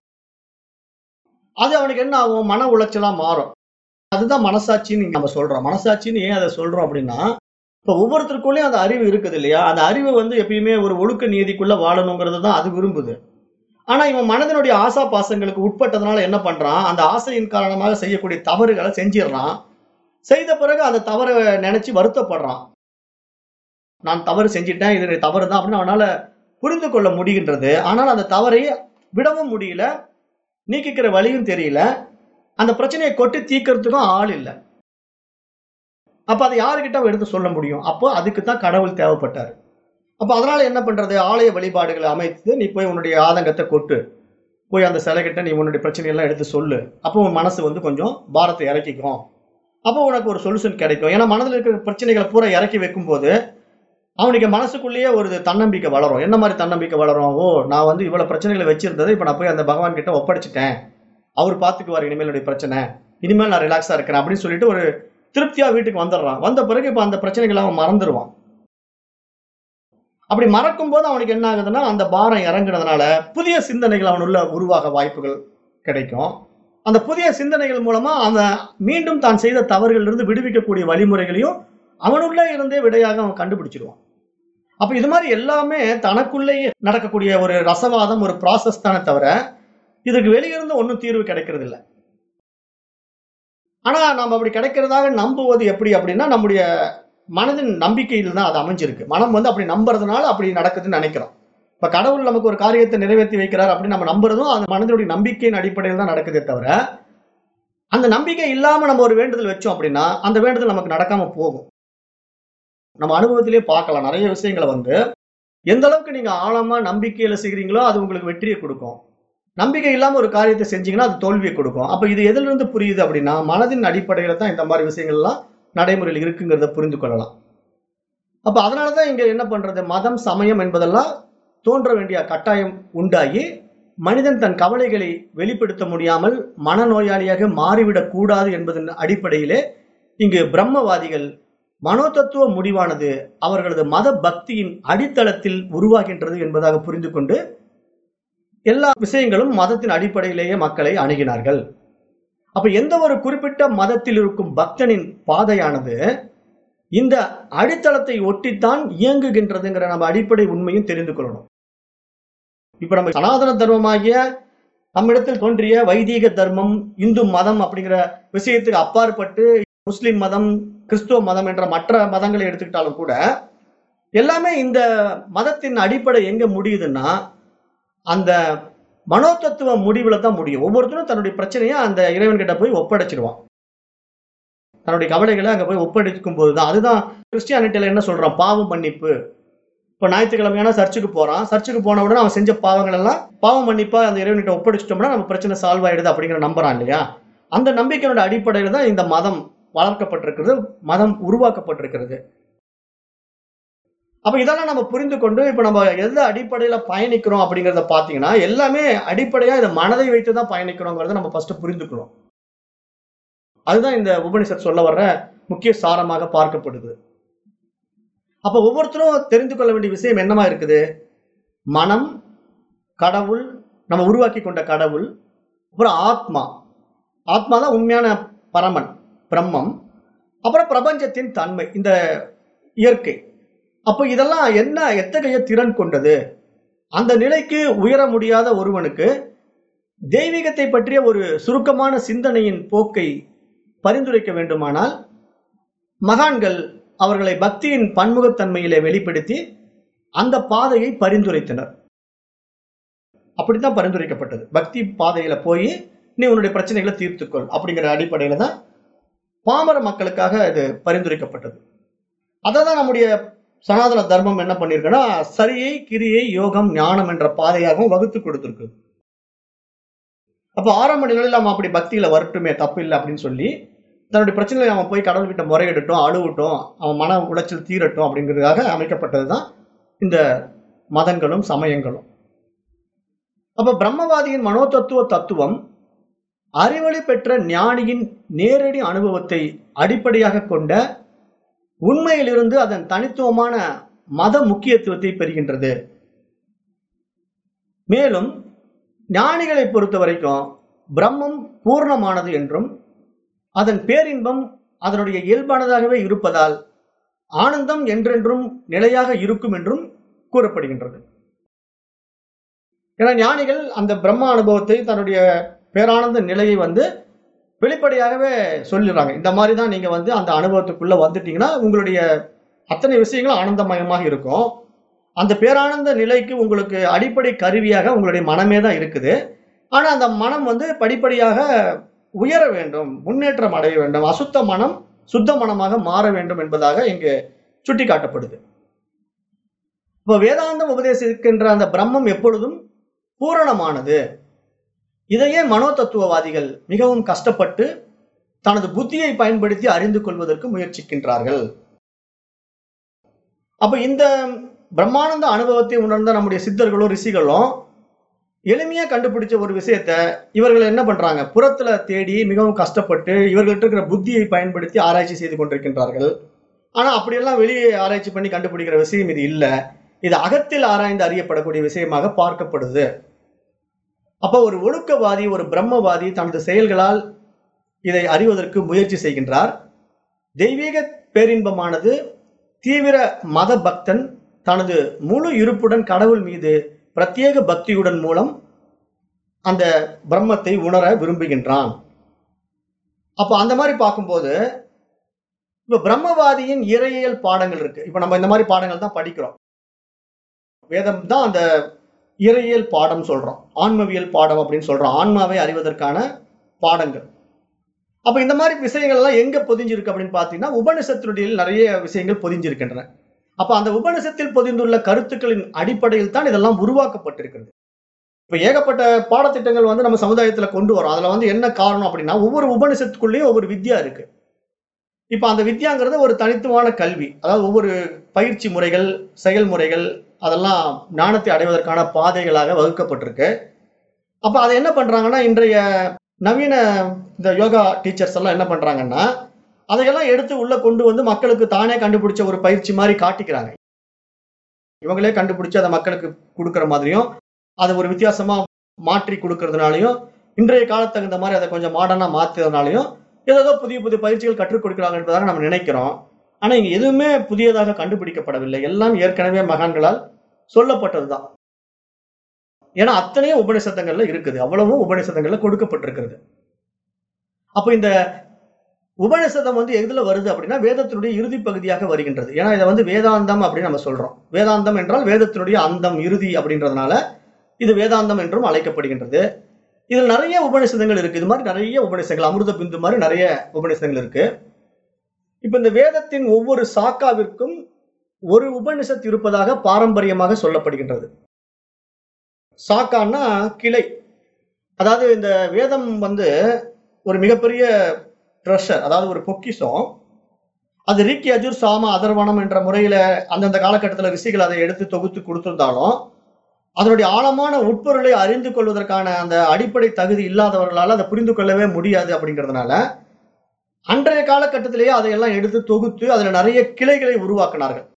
அது அவனுக்கு என்ன ஆகும் மன உளைச்சலா மாறும் அதுதான் மனசாட்சின்னு நம்ம சொல்றோம் மனசாட்சின்னு ஏன் அதை சொல்றோம் அப்படின்னா இப்ப ஒவ்வொருத்தருக்குள்ளேயும் அந்த அறிவு இருக்குது இல்லையா அந்த அறிவு வந்து எப்பயுமே ஒரு ஒழுக்க நீதிக்குள்ள வாழணுங்கிறது தான் அது விரும்புது ஆனா இவன் மனதனுடைய ஆசா பாசங்களுக்கு உட்பட்டதுனால என்ன பண்றான் அந்த ஆசையின் காரணமாக செய்யக்கூடிய தவறுகளை செஞ்சிடறான் செய்த பிறகு அந்த தவறை நினைச்சு வருத்தப்படுறான் நான் தவறு செஞ்சிட்டேன் இது தவறு தான் அப்படின்னு அவனால புரிந்து கொள்ள முடிகின்றது ஆனால் அந்த தவறை விடவும் முடியல நீக்கிக்கிற வழியும் தெரியல அந்த பிரச்சனையை கொட்டி தீர்க்கறதுக்கும் ஆள் இல்லை அப்ப அதை யாருக்கிட்ட அவன் எடுத்து சொல்ல முடியும் அப்போ அதுக்கு தான் கடவுள் தேவைப்பட்டாரு அப்ப அதனால என்ன பண்றது ஆலய வழிபாடுகளை அமைத்து நீ போய் உன்னுடைய ஆதங்கத்தை கொட்டு போய் அந்த சிலைகிட்ட நீ உன்னுடைய பிரச்சனையெல்லாம் எடுத்து சொல்லு அப்போ உன் மனசு வந்து கொஞ்சம் பாரத்தை இறக்கிக்கும் அப்போ உனக்கு ஒரு சொல்யூஷன் கிடைக்கும் ஏன்னா மனதில் இருக்கிற பிரச்சனைகளை பூரா இறக்கி வைக்கும்போது அவனுக்கு மனசுக்குள்ளேயே ஒரு தன்னம்பிக்கை வளரும் என்ன மாதிரி தன்னம்பிக்கை வளரும் ஓ நான் வந்து இவ்வளவு பிரச்சனைகளை வச்சிருந்ததை இப்போ நான் போய் அந்த பகவான் கிட்ட ஒப்படைச்சிட்டேன் அவர் பார்த்துக்குவார் இனிமேல் என்னுடைய பிரச்சனை இனிமேல் நான் ரிலாக்ஸா இருக்கிறேன் அப்படின்னு சொல்லிட்டு ஒரு திருப்தியா வீட்டுக்கு வந்துடுறான் வந்த பிறகு இப்ப அந்த பிரச்சனைகளை அவன் மறந்துடுவான் அப்படி மறக்கும் போது அவனுக்கு என்ன ஆகுதுன்னா அந்த பாரம் இறங்குனதுனால புதிய சிந்தனைகள் அவனுள்ள உருவாக வாய்ப்புகள் கிடைக்கும் அந்த புதிய சிந்தனைகள் மூலமா அவன் மீண்டும் தான் செய்த தவறுகளிலிருந்து விடுவிக்கக்கூடிய வழிமுறைகளையும் அவனுள்ள இருந்தே விடையாக அவன் கண்டுபிடிச்சிடுவான் அப்ப இது மாதிரி எல்லாமே தனக்குள்ளேயே நடக்கக்கூடிய ஒரு ரசவாதம் ஒரு ப்ராசஸ் தானே தவிர இதுக்கு வெளியிருந்து ஒன்றும் தீர்வு கிடைக்கிறது இல்லை ஆனா நம்ம அப்படி கிடைக்கிறதாக நம்புவது எப்படி அப்படின்னா நம்முடைய மனதின் நம்பிக்கையில் தான் அது அமைஞ்சிருக்கு மனம் வந்து அப்படி நம்புறதுனால அப்படி நடக்குதுன்னு நினைக்கிறோம் இப்ப கடவுள் நமக்கு ஒரு காரியத்தை நிறைவேற்றி வைக்கிறார் அப்படின்னு நம்ம நம்புறதும் அந்த மனதினுடைய நம்பிக்கையின் அடிப்படையில் தான் நடக்குதே தவிர அந்த நம்பிக்கை இல்லாம நம்ம ஒரு வேண்டுதல் வச்சோம் அப்படின்னா அந்த வேண்டுதல் நமக்கு நடக்காம போகும் நம்ம அனுபவத்திலே பார்க்கலாம் நிறைய விஷயங்களை வந்து எந்த அளவுக்கு நீங்க ஆழமா நம்பிக்கையில செய்கிறீங்களோ அது உங்களுக்கு வெற்றியை கொடுக்கும் நம்பிக்கை இல்லாம ஒரு காரியத்தை செஞ்சீங்கன்னா அது தோல்வியை கொடுக்கும் அப்ப இது எதுல இருந்து புரியுது அப்படின்னா மனதின் அடிப்படையில தான் இந்த மாதிரி விஷயங்கள்லாம் நடைமுறையில் இருக்குங்கிறத புரிந்து கொள்ளலாம் அப்ப அதனாலதான் இங்க என்ன பண்றது மதம் சமயம் என்பதெல்லாம் தோன்ற வேண்டிய கட்டாயம் உண்டாகி மனிதன் தன் கவலைகளை வெளிப்படுத்த முடியாமல் மனநோயாளியாக மாறிவிடக் கூடாது என்பதன் அடிப்படையிலே இங்கு பிரம்மவாதிகள் மனோதத்துவ முடிவானது அவர்களது மத பக்தியின் அடித்தளத்தில் உருவாகின்றது என்பதாக புரிந்து கொண்டு எல்லா விஷயங்களும் மதத்தின் அடிப்படையிலேயே மக்களை அணுகினார்கள் அப்ப எந்த ஒரு குறிப்பிட்ட மதத்தில் இருக்கும் பக்தனின் பாதையானது இந்த அடித்தளத்தை ஒட்டித்தான் இயங்குகின்றதுங்கிற நம்ம அடிப்படை உண்மையும் தெரிந்து கொள்ளணும் இப்ப நம்ம சனாதன தர்மமாகிய நம்மிடத்தில் தோன்றிய வைதீக தர்மம் இந்து மதம் அப்படிங்கிற விஷயத்துக்கு அப்பாற்பட்டு முஸ்லிம் மதம் கிறிஸ்துவ மதம் என்ற மற்ற மதங்களை எடுத்துக்கிட்டாலும் கூட எல்லாமே இந்த மதத்தின் அடிப்படை எங்க முடியுதுன்னா அந்த மனோதத்துவ முடிவுல தான் முடியும் ஒவ்வொருத்தரும் தன்னுடைய பிரச்சனையை அந்த இறைவன் கிட்ட போய் ஒப்படைச்சிடுவான் தன்னுடைய கவலைகளை அங்க போய் ஒப்படைக்கும் போதுதான் அதுதான் கிறிஸ்டியானிட்டியில என்ன சொல்றான் பாவம் மன்னிப்பு இப்ப ஞாயிற்றுக்கிழமையான சர்ச்சுக்கு போறான் சர்ச்சுக்கு போன உடனே அவன் செஞ்ச பாவங்கள் எல்லாம் பாவம் மன்னிப்பா அந்த இறைவன்கிட்ட ஒப்படைச்சிட்டோம்னா நம்ம பிரச்சனை சால்வ் ஆயிடுது அப்படிங்கிற நம்புறான் இல்லையா அந்த நம்பிக்கையோட அடிப்படையில தான் இந்த மதம் வளர்க்கப்பட்டிருக்கிறது மதம் உருவாக்கப்பட்டிருக்கிறது அப்ப இதெல்லாம் நம்ம புரிந்து கொண்டு இப்ப நம்ம எந்த அடிப்படையில பயணிக்கிறோம் அப்படிங்கறத பாத்தீங்கன்னா எல்லாமே அடிப்படையா இந்த மனதை வைத்து தான் பயணிக்கிறோங்கிறத நம்ம ஃபர்ஸ்ட் புரிந்துக்கணும் அதுதான் இந்த உபனிஷத் சொல்ல வர்ற முக்கிய சாரமாக பார்க்கப்படுது அப்ப ஒவ்வொருத்தரும் தெரிந்து கொள்ள வேண்டிய விஷயம் என்னவா இருக்குது மனம் கடவுள் நம்ம உருவாக்கி கொண்ட கடவுள் அப்புறம் ஆத்மா ஆத்மா தான் உண்மையான பரமன் பிரம்மம் அப்புறம் பிரபஞ்சத்தின் தன்மை இந்த இயற்கை அப்போ இதெல்லாம் என்ன எத்தகைய திறன் கொண்டது அந்த நிலைக்கு உயர முடியாத ஒருவனுக்கு தெய்வீகத்தை பற்றிய ஒரு சுருக்கமான சிந்தனையின் போக்கை பரிந்துரைக்க வேண்டுமானால் மகான்கள் அவர்களை பக்தியின் பன்முகத்தன்மையிலே வெளிப்படுத்தி அந்த பாதையை பரிந்துரைத்தனர் அப்படித்தான் பரிந்துரைக்கப்பட்டது பக்தி பாதையில போய் நீ உன்னுடைய பிரச்சனைகளை தீர்த்துக்கொள் அப்படிங்கிற அடிப்படையில தான் பாமர மக்களுக்காக இது பரிந்துரைக்கப்பட்டது அதை தான் நம்முடைய சனாதன தர்மம் என்ன பண்ணிருக்குன்னா சரியை கிரியை யோகம் ஞானம் என்ற பாதையாகவும் வகுத்து கொடுத்திருக்கு அப்போ ஆரம்ப நிலையில் அவன் அப்படி பக்தியில வரட்டுமே தப்பு இல்லை அப்படின்னு சொல்லி தன்னுடைய பிரச்சனைகளை அவன் போய் கடவுள்கிட்ட முறையிடட்டும் அழுவட்டும் அவன் மன உளைச்சல் தீரட்டும் அப்படிங்கிறதுக்காக அமைக்கப்பட்டது தான் இந்த மதங்களும் சமயங்களும் அப்ப பிரம்மவாதியின் மனோதத்துவ தத்துவம் அறிவொளி பெற்ற ஞானியின் நேரடி அனுபவத்தை அடிப்படையாக கொண்ட உண்மையிலிருந்து அதன் தனித்துவமான மத முக்கியத்துவத்தை பெறுகின்றது மேலும் ஞானிகளை பொறுத்த வரைக்கும் பிரம்மம் பூர்ணமானது என்றும் அதன் பேரின்பம் அதனுடைய இயல்பானதாகவே இருப்பதால் ஆனந்தம் என்றென்றும் நிலையாக இருக்கும் என்றும் கூறப்படுகின்றது ஏன்னா ஞானிகள் அந்த பிரம்ம அனுபவத்தை தன்னுடைய பேரானந்த நிலையை வந்து வெளிப்படையாகவே சொல்லிடுறாங்க இந்த மாதிரி தான் நீங்க வந்து அந்த அனுபவத்துக்குள்ள வந்துட்டீங்கன்னா உங்களுடைய அத்தனை விஷயங்களும் ஆனந்தமயமாக இருக்கும் அந்த பேரானந்த நிலைக்கு உங்களுக்கு அடிப்படை கருவியாக உங்களுடைய மனமே தான் இருக்குது ஆனா அந்த மனம் வந்து படிப்படியாக உயர வேண்டும் முன்னேற்றம் அடைய வேண்டும் அசுத்த மனம் சுத்த மனமாக மாற வேண்டும் என்பதாக இங்கு சுட்டிக்காட்டப்படுது இப்போ வேதாந்தம் உபதேசிக்கின்ற அந்த பிரம்மம் எப்பொழுதும் பூரணமானது இதையே மனோ தத்துவவாதிகள் மிகவும் கஷ்டப்பட்டு தனது புத்தியை பயன்படுத்தி அறிந்து கொள்வதற்கு முயற்சிக்கின்றார்கள் அப்ப இந்த பிரம்மானந்த அனுபவத்தை உணர்ந்த நம்முடைய சித்தர்களும் ரிஷிகளும் எளிமையா கண்டுபிடிச்ச ஒரு விஷயத்த இவர்கள் என்ன பண்றாங்க புறத்துல தேடி மிகவும் கஷ்டப்பட்டு இவர்கள்ட்ட இருக்கிற புத்தியை பயன்படுத்தி ஆராய்ச்சி செய்து கொண்டிருக்கின்றார்கள் ஆனா அப்படியெல்லாம் வெளியே ஆராய்ச்சி பண்ணி கண்டுபிடிக்கிற விஷயம் இது இல்லை இது அகத்தில் ஆராய்ந்து அறியப்படக்கூடிய விஷயமாக பார்க்கப்படுது அப்ப ஒரு ஒழுக்கவாதி ஒரு பிரம்மவாதி தனது செயல்களால் இதை அறிவதற்கு முயற்சி செய்கின்றார் தெய்வீக பேரின்பமானது தீவிர மத பக்தன் தனது முழு இருப்புடன் கடவுள் மீது பிரத்யேக பக்தியுடன் மூலம் அந்த பிரம்மத்தை உணர விரும்புகின்றான் அப்ப அந்த மாதிரி பார்க்கும்போது இப்ப பிரம்மவாதியின் இறையியல் பாடங்கள் இருக்கு இப்ப நம்ம இந்த மாதிரி பாடங்கள் தான் படிக்கிறோம் வேதம் தான் அந்த இறையியல் பாடம் சொல்றோம் ஆன்மவியல் பாடம் அப்படின்னு சொல்றோம் ஆன்மாவை அறிவதற்கான பாடங்கள் அப்ப இந்த மாதிரி விஷயங்கள் எல்லாம் எங்க பொதிஞ்சிருக்கு அப்படின்னு பாத்தீங்கன்னா உபனிஷத்தினுடைய நிறைய விஷயங்கள் பொதிஞ்சிருக்கின்றன அப்ப அந்த உபனிஷத்தில் பொதிந்துள்ள கருத்துக்களின் அடிப்படையில் தான் இதெல்லாம் உருவாக்கப்பட்டிருக்கிறது இப்ப ஏகப்பட்ட பாடத்திட்டங்கள் வந்து நம்ம சமுதாயத்துல கொண்டு வரோம் அதுல வந்து என்ன காரணம் அப்படின்னா ஒவ்வொரு உபனிஷத்துக்குள்ளேயும் ஒவ்வொரு வித்யா இருக்கு இப்ப அந்த வித்யாங்கிறது ஒரு தனித்துவமான கல்வி அதாவது ஒவ்வொரு பயிற்சி முறைகள் செயல்முறைகள் அதெல்லாம் ஞானத்தை அடைவதற்கான பாதைகளாக வகுக்கப்பட்டிருக்கு அப்ப அதை என்ன பண்றாங்கன்னா இன்றைய நவீன இந்த யோகா டீச்சர்ஸ் எல்லாம் என்ன பண்றாங்கன்னா அதையெல்லாம் எடுத்து உள்ள கொண்டு வந்து மக்களுக்கு தானே கண்டுபிடிச்ச ஒரு பயிற்சி மாதிரி காட்டிக்கிறாங்க இவங்களே கண்டுபிடிச்சு அதை மக்களுக்கு கொடுக்கற மாதிரியும் அதை ஒரு வித்தியாசமா மாற்றி கொடுக்கறதுனாலையும் இன்றைய காலத்துக்கு தகுந்த மாதிரி அதை கொஞ்சம் மாடர்னா மாத்துறதுனாலையும் ஏதோ புதிய புதிய பயிற்சிகள் கற்றுக் கொடுக்கிறாங்க என்பதாக நம்ம நினைக்கிறோம் ஆனா இங்க எதுவுமே புதியதாக கண்டுபிடிக்கப்படவில்லை எல்லாம் ஏற்கனவே மகான்களால் சொல்லப்பட்டதுதான் ஏன்னா அத்தனையும் உபநிஷத்தங்கள்ல இருக்குது அவ்வளவும் உபநிஷத்தங்கள்ல கொடுக்கப்பட்டிருக்கிறது அப்ப இந்த உபநிஷதம் வந்து எதுல வருது அப்படின்னா வேதத்தினுடைய இறுதி பகுதியாக வருகின்றது ஏன்னா இதை வந்து வேதாந்தம் அப்படின்னு நம்ம சொல்றோம் வேதாந்தம் என்றால் வேதத்தினுடைய அந்தம் இறுதி அப்படின்றதுனால இது வேதாந்தம் என்றும் அழைக்கப்படுகின்றது இதில் நிறைய உபநிஷதங்கள் இருக்கு இது மாதிரி நிறைய உபநிஷதங்கள் அமிர்த பிந்து மாதிரி நிறைய உபநிஷதங்கள் இருக்கு இப்ப இந்த வேதத்தின் ஒவ்வொரு சாக்காவிற்கும் ஒரு உபனிஷத் இருப்பதாக பாரம்பரியமாக சொல்லப்படுகின்றது சாக்கான்னா கிளை அதாவது இந்த வேதம் வந்து ஒரு மிகப்பெரிய ட்ரெஷர் அதாவது ஒரு பொக்கிஷம் அது ரிக்கி அஜுர் சாம அதர்வனம் என்ற முறையில அந்தந்த காலகட்டத்தில் ரிஷிகள் அதை எடுத்து தொகுத்து கொடுத்திருந்தாலும் அதனுடைய ஆழமான உட்பொருளை அறிந்து கொள்வதற்கான அந்த அடிப்படை தகுதி இல்லாதவர்களால் அதை புரிந்து கொள்ளவே முடியாது அப்படிங்கிறதுனால அன்றைய காலகட்டத்திலேயே அதையெல்லாம் எடுத்து தொகுத்து அதுல நிறைய கிளைகளை உருவாக்கினார்கள்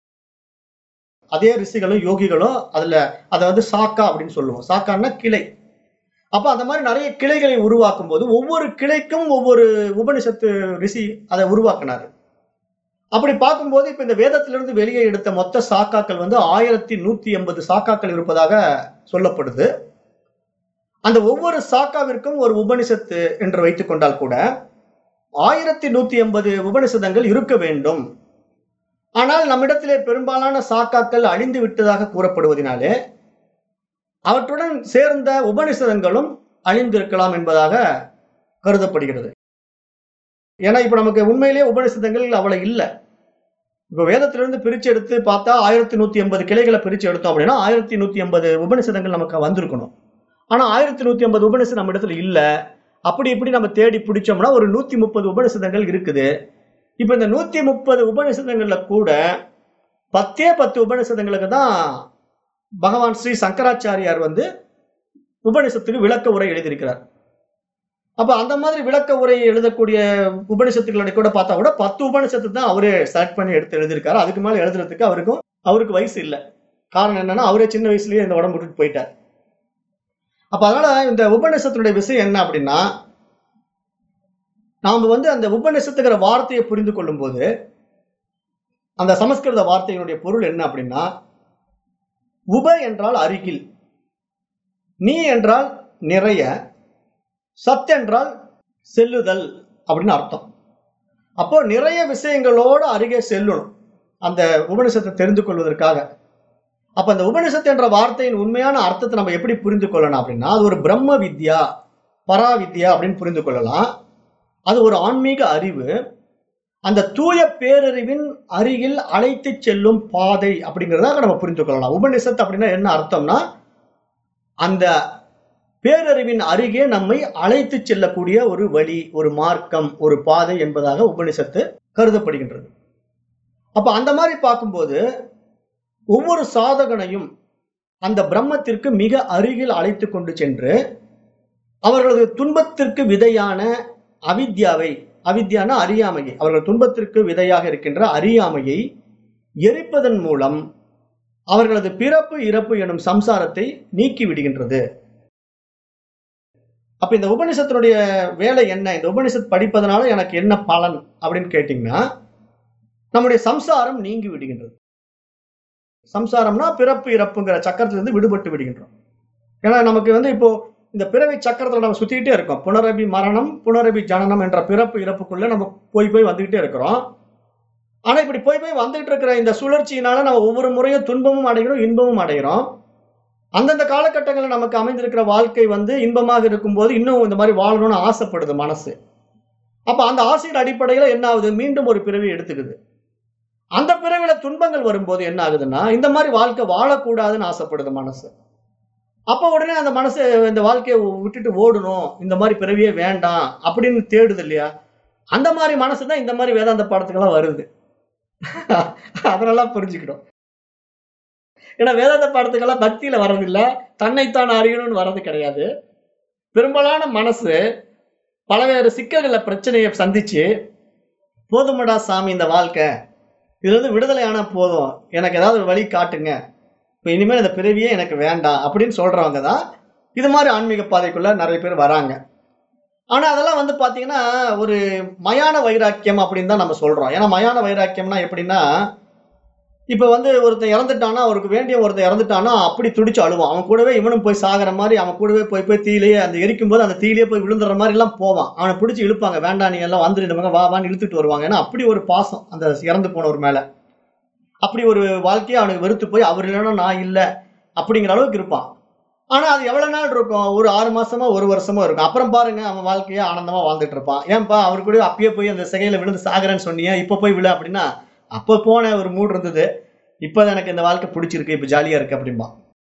அதே ரிஷிகளும் யோகிகளும் அதுல அதை வந்து சாக்கா அப்படின்னு சொல்லுவோம் சாக்கான்னா கிளை அப்ப அந்த மாதிரி நிறைய கிளைகளை உருவாக்கும் போது ஒவ்வொரு கிளைக்கும் ஒவ்வொரு உபனிஷத்து ரிஷி அதை உருவாக்கினாரு அப்படி பார்க்கும்போது இப்ப இந்த வேதத்திலிருந்து வெளியே எடுத்த மொத்த சாக்காக்கள் வந்து ஆயிரத்தி நூத்தி எண்பது சாக்காக்கள் இருப்பதாக சொல்லப்படுது அந்த ஒவ்வொரு சாக்காவிற்கும் ஒரு உபனிஷத்து என்று வைத்துக் கொண்டால் கூட ஆயிரத்தி நூத்தி எண்பது உபனிஷதங்கள் இருக்க வேண்டும் ஆனால் நம்மிடத்திலே பெரும்பாலான சாக்காக்கள் அழிந்து விட்டதாக கூறப்படுவதனாலே அவற்றுடன் சேர்ந்த உபனிஷதங்களும் அழிந்திருக்கலாம் என்பதாக கருதப்படுகிறது ஏன்னா இப்ப நமக்கு உண்மையிலேயே உபனிஷதங்கள் அவ்வளவு இல்லை இப்ப வேதத்திலிருந்து பிரிச்சு எடுத்து பார்த்தா ஆயிரத்தி நூத்தி எண்பது கிளைகளை பிரிச்சு எடுத்தோம் அப்படின்னா ஆயிரத்தி நூத்தி எண்பது உபனிஷதங்கள் நமக்கு வந்திருக்கணும் ஆனா ஆயிரத்தி நூத்தி எண்பது உபனிஷம் நம்ம இடத்துல இல்ல அப்படி இப்படி நம்ம தேடி பிடிச்சோம்னா ஒரு நூத்தி முப்பது உபனிஷதங்கள் இருக்குது இப்ப இந்த நூத்தி முப்பது உபனிஷதங்கள்ல கூட பத்தே பத்து உபனிஷதங்களுக்கு தான் பகவான் ஸ்ரீ சங்கராச்சாரியார் வந்து உபனிஷத்துக்கு விளக்க உரை எழுதியிருக்கிறார் அப்ப அந்த மாதிரி விளக்க உரை எழுதக்கூடிய உபனிஷத்துக்களை கூட பார்த்தா கூட பத்து உபனிஷத்து தான் அவரே செலக்ட் பண்ணி எடுத்து எழுதியிருக்காரு அதுக்கு மேல எழுதுறதுக்கு அவருக்கும் அவருக்கு வயசு இல்லை காரணம் என்னன்னா அவரே சின்ன வயசுலயே இந்த உடம்பு விட்டுட்டு போயிட்டார் அப்ப அதனால இந்த உபநிஷத்தினுடைய விஷயம் என்ன அப்படின்னா நாம வந்து அந்த உபநிஷத்துங்கிற வார்த்தையை புரிந்து கொள்ளும் போது அந்த சமஸ்கிருத வார்த்தையினுடைய பொருள் என்ன அப்படின்னா உப என்றால் அருகில் நீ என்றால் நிறைய சத் என்றால் செல்லுதல் அப்படின்னு அர்த்தம் அப்போ நிறைய விஷயங்களோட அருகே செல்லணும் அந்த உபனிஷத்தை தெரிந்து கொள்வதற்காக அப்ப அந்த உபனிஷத்து என்ற வார்த்தையின் உண்மையான அர்த்தத்தை நம்ம எப்படி புரிந்து கொள்ளலாம் அப்படின்னா அது ஒரு பிரம்ம வித்யா பராவித்யா அப்படின்னு புரிந்து கொள்ளலாம் அது ஒரு ஆன்மீக அறிவு அந்த தூய பேரறிவின் அருகில் அழைத்து செல்லும் பாதை அப்படிங்கிறத நம்ம புரிந்து கொள்ளலாம் உபனிஷத் அப்படின்னா என்ன அர்த்தம்னா அந்த பேரறிவின் அருகே நம்மை அழைத்து செல்லக்கூடிய ஒரு வழி ஒரு மார்க்கம் ஒரு பாதை என்பதாக உபனிஷத்து கருதப்படுகின்றது அப்ப அந்த மாதிரி பார்க்கும்போது ஒவ்வொரு சாதகனையும் அந்த பிரம்மத்திற்கு மிக அருகில் அழைத்து கொண்டு சென்று அவர்களது துன்பத்திற்கு விதையான அவித்யாவை அவித்யான அறியாமையை அவர்கள் துன்பத்திற்கு விதையாக இருக்கின்ற அறியாமையை எரிப்பதன் மூலம் அவர்களது பிறப்பு இறப்பு எனும் சம்சாரத்தை நீக்கி விடுகின்றது அப்ப இந்த உபனிஷத்தினுடைய வேலை என்ன இந்த உபனிஷத் படிப்பதனால எனக்கு என்ன பலன் அப்படின்னு கேட்டீங்கன்னா நம்முடைய சம்சாரம் நீங்கி விடுகின்றது சம்சாரம்னா பிறப்பு இறப்புங்கிற சக்கரத்திலிருந்து விடுபட்டு விடுகின்றோம் ஏன்னா நமக்கு வந்து இப்போ இந்த பிறவி சக்கரத்துல நம்ம சுத்திக்கிட்டே இருக்கோம் புனரபி மரணம் புனரபி ஜனனம் என்ற பிறப்பு இறப்புக்குள்ள நம்ம போய் போய் வந்துகிட்டே இருக்கிறோம் ஆனா இப்படி போய் போய் வந்துகிட்டு இருக்கிற இந்த சுழற்சியினால நம்ம ஒவ்வொரு முறையும் துன்பமும் அடைகிறோம் இன்பமும் அடைகிறோம் அந்தந்த காலகட்டங்களில் நமக்கு அமைந்திருக்கிற வாழ்க்கை வந்து இன்பமாக இருக்கும்போது இன்னும் இந்த மாதிரி வாழணும்னு ஆசைப்படுது மனசு அப்ப அந்த ஆசையின் அடிப்படையில என்ன ஆகுது மீண்டும் ஒரு பிறவி எடுத்துக்குது அந்த பிறவில துன்பங்கள் வரும்போது என்ன ஆகுதுன்னா இந்த மாதிரி வாழ்க்கை வாழக்கூடாதுன்னு ஆசைப்படுது மனசு அப்ப உடனே அந்த மனசு இந்த வாழ்க்கையை விட்டுட்டு ஓடணும் இந்த மாதிரி பிறவியே வேண்டாம் அப்படின்னு தேடுது இல்லையா அந்த மாதிரி மனசு தான் இந்த மாதிரி வேதாந்த பாடத்துக்கெல்லாம் வருது அதனால புரிஞ்சுக்கணும் ஏன்னா வேதாந்த பாடத்துக்கெல்லாம் பக்தியில வர்றதில்ல தன்னைத்தான் அறியணும்னு வர்றது கிடையாது பெரும்பாலான மனசு பலவேறு சிக்கல்களை பிரச்சனையை சந்திச்சு போதுமடா சாமி இந்த வாழ்க்கை இதுல இருந்து விடுதலை ஆனா போதும் எனக்கு ஏதாவது ஒரு வழி காட்டுங்க இப்போ இனிமேல் இந்த பிறவியே எனக்கு வேண்டாம் அப்படின்னு சொல்றவங்க தான் இது மாதிரி ஆன்மீக பாதைக்குள்ள நிறைய பேர் வராங்க ஆனா அதெல்லாம் வந்து பாத்தீங்கன்னா ஒரு மயான வைராக்கியம் அப்படின்னு தான் நம்ம சொல்றோம் ஏன்னா மயான வைராக்கியம்னா எப்படின்னா இப்ப வந்து ஒருத்தன் இறந்துட்டானா அவருக்கு வேண்டிய ஒருத்தன் இறந்துட்டானா அப்படி துடிச்சு அழுவான் அவன் கூடவே இவனும் போய் சாகிற மாதிரி அவன் கூடவே போய் போய் தீயிலேயே அந்த எரிக்கும் போது அந்த தீயிலேயே போய் விழுந்துற மாதிரி எல்லாம் போவான் அவனை பிடிச்சி இழுப்பாங்க வேண்டாம் நீ எல்லாம் வந்துரு இந்த பக்கம் வா வான்னு இழுத்துட்டு வருவாங்க ஏன்னா அப்படி ஒரு பாசம் அந்த இறந்து போனவர் மேல அப்படி ஒரு வாழ்க்கையை அவனுக்கு வெறுத்து போய் அவர் இல்லைன்னா நான் இல்லை அப்படிங்கிற அளவுக்கு இருப்பான் ஆனா அது எவ்வளவு நாள் இருக்கும் ஒரு ஆறு மாசமா ஒரு வருஷமா இருக்கும் அப்புறம் பாருங்க அவன் வாழ்க்கையை ஆனந்தமா வாழ்ந்துட்டு இருப்பான் ஏன்பா அவர் கூட அப்பயே போய் அந்த சிகையில விழுந்து சாகுறேன்னு சொன்னியா இப்ப போய் விழு அப்படின்னா அப்ப போன ஒரு மூடு இருந்தது இப்ப எனக்கு இந்த வாழ்க்கை பிடிச்சிருக்கு இப்ப ஜாலியா இருக்கு அப்படிம்பா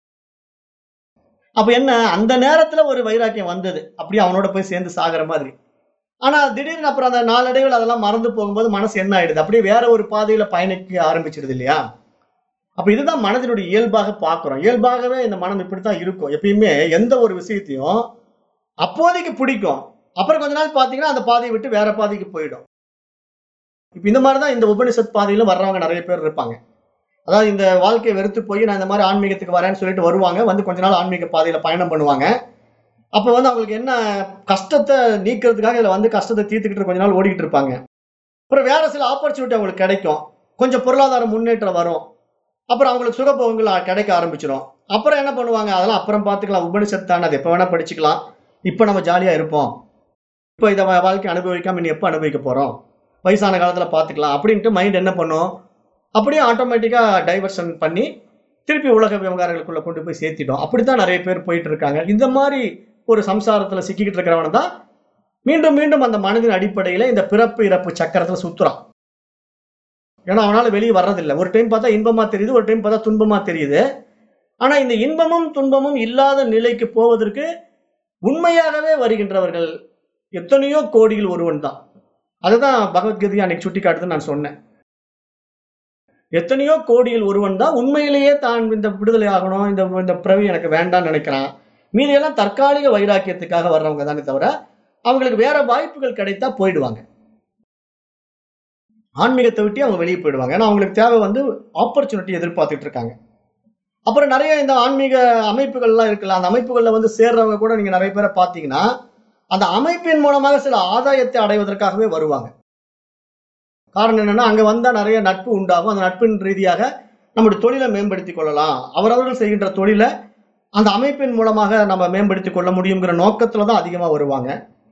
அப்ப என்ன அந்த நேரத்துல ஒரு வைராக்கியம் வந்தது அப்படியே அவனோட போய் சேர்ந்து சாகுற மாதிரி ஆனா திடீர்னு அப்புறம் அந்த நாளடைவில் அதெல்லாம் மறந்து போகும்போது மனசு என்ன ஆயிடுது அப்படியே வேற ஒரு பாதையில பயணிக்க ஆரம்பிச்சிடுது இல்லையா அப்ப இதுதான் மனதினுடைய இயல்பாக பார்க்கிறோம் இயல்பாகவே இந்த மனம் இப்படித்தான் இருக்கும் எப்பயுமே எந்த ஒரு விஷயத்தையும் அப்போதைக்கு பிடிக்கும் அப்புறம் கொஞ்ச நாள் பாத்தீங்கன்னா அந்த பாதையை விட்டு வேற பாதைக்கு போயிடும் இப்ப இந்த மாதிரிதான் இந்த உபனிஷத் பாதையில வர்றவங்க நிறைய பேர் இருப்பாங்க அதாவது இந்த வாழ்க்கையை வெறுத்து போய் நான் இந்த மாதிரி ஆன்மீகத்துக்கு வரேன்னு சொல்லிட்டு வருவாங்க வந்து கொஞ்ச நாள் ஆன்மீக பாதையில பயணம் பண்ணுவாங்க அப்ப வந்து அவங்களுக்கு என்ன கஷ்டத்தை நீக்கிறதுக்காக இதுல வந்து கஷ்டத்தை தீர்த்துக்கிட்டு கொஞ்ச நாள் ஓடிக்கிட்டு இருப்பாங்க அப்புறம் வேற சில ஆப்பர்ச்சுனிட்டி அவங்களுக்கு கிடைக்கும் கொஞ்சம் பொருளாதார முன்னேற்றம் வரும் அப்புறம் அவங்களுக்கு சுகபோகங்கள் கிடைக்க ஆரம்பிச்சிடும் அப்புறம் என்ன பண்ணுவாங்க அதெல்லாம் அப்புறம் பார்த்துக்கலாம் உபனிஷத் தானே அது எப்போ வேணா படிச்சுக்கலாம் இப்போ நம்ம ஜாலியா இருப்போம் இப்போ இதை வா- வாழ்க்கை அனுபவிக்காம இனி எப்போ அனுபவிக்க போறோம் வயசான காலத்துல பார்த்துக்கலாம் அப்படின்ட்டு மைண்ட் என்ன பண்ணும் அப்படியே ஆட்டோமேட்டிக்கா டைவர்ஷன் பண்ணி திருப்பி உலக விவகாரங்களுக்குள்ள கொண்டு போய் சேர்த்திடும் அப்படித்தான் நிறைய பேர் போயிட்டு இருக்காங்க இந்த மாதிரி ஒரு சம்சாரத்துல சிக்கிக்கிட்டு இருக்கிறவன தான் மீண்டும் மீண்டும் அந்த மனதின் அடிப்படையில இந்த பிறப்பு இறப்பு சக்கரத்துல சுத்துறான் ஏன்னா அவனால வெளியே வர்றதில்லை ஒரு டைம் பார்த்தா இன்பமா தெரியுது ஒரு டைம் பார்த்தா துன்பமா தெரியுது ஆனா இந்த இன்பமும் துன்பமும் இல்லாத நிலைக்கு போவதற்கு உண்மையாகவே வருகின்றவர்கள் எத்தனையோ கோடியில் ஒருவன் தான் அதுதான் பகவத்கீதை அன்னைக்கு சுட்டி காட்டுதுன்னு நான் சொன்னேன் எத்தனையோ கோடியில் ஒருவன் தான் உண்மையிலேயே தான் இந்த விடுதலை ஆகணும் இந்த இந்த பிறவி எனக்கு வேண்டாம்னு நினைக்கிறான் மீதியெல்லாம் தற்காலிக வைராக்கியத்துக்காக வர்றவங்க தானே தவிர அவங்களுக்கு வேற வாய்ப்புகள் கிடைத்தா போயிடுவாங்க ஆன்மீகத்தை விட்டு அவங்க வெளியே போயிடுவாங்க ஏன்னா அவங்களுக்கு தேவை வந்து ஆப்பர்ச்சுனிட்டி எதிர்பார்த்துட்டு இருக்காங்க அப்புறம் நிறைய இந்த ஆன்மீக அமைப்புகள்லாம் இருக்குல்ல அந்த அமைப்புகள்ல வந்து சேர்றவங்க கூட நீங்க நிறைய பேரை பார்த்தீங்கன்னா அந்த அமைப்பின் மூலமாக சில ஆதாயத்தை அடைவதற்காகவே வருவாங்க காரணம் என்னன்னா அங்க வந்தா நிறைய நட்பு உண்டாகும் அந்த நட்பின் ரீதியாக நம்முடைய தொழிலை மேம்படுத்திக் கொள்ளலாம் அவரவர்கள் செய்கின்ற தொழிலை அந்த அமைப்பின் மூலமாக நம்ம மேம்படுத்திக் கொள்ள முடியுங்கிற நோக்கத்துல தான் அதிகமா வருவாங்க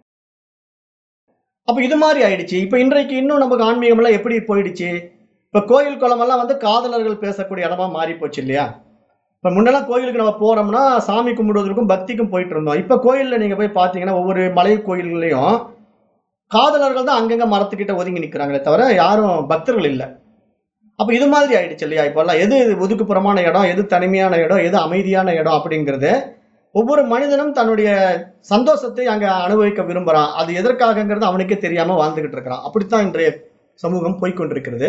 அப்ப இது மாதிரி ஆயிடுச்சு இப்ப இன்றைக்கு இன்னும் நமக்கு ஆன்மீகம் எல்லாம் எப்படி போயிடுச்சு இப்ப கோயில் குளம் எல்லாம் வந்து காதலர்கள் பேசக்கூடிய இடமா மாறி போச்சு இல்லையா இப்ப முன்னெல்லாம் கோயிலுக்கு நம்ம போறோம்னா சாமி கும்பிடுவதற்கும் பக்திக்கும் போயிட்டு இருந்தோம் இப்ப கோயில்ல நீங்க போய் பாத்தீங்கன்னா ஒவ்வொரு மலை கோயில்களையும் காதலர்கள் தான் அங்கங்க மரத்துக்கிட்ட ஒதுங்கி நிக்கிறாங்களே தவிர யாரும் பக்தர்கள் இல்லை அப்ப இது மாதிரி ஆயிடுச்சு இல்லையா இப்பெல்லாம் எது ஒதுக்குப்புறமான இடம் எது தனிமையான இடம் எது அமைதியான இடம் அப்படிங்கிறது ஒவ்வொரு மனிதனும் தன்னுடைய சந்தோஷத்தை அங்க அனுபவிக்க விரும்புறான் அது எதற்காகங்கிறது அவனுக்கே தெரியாம வாழ்ந்துகிட்டு இருக்கிறான் அப்படித்தான் இன்றைய சமூகம் போய்க்கொண்டிருக்கிறது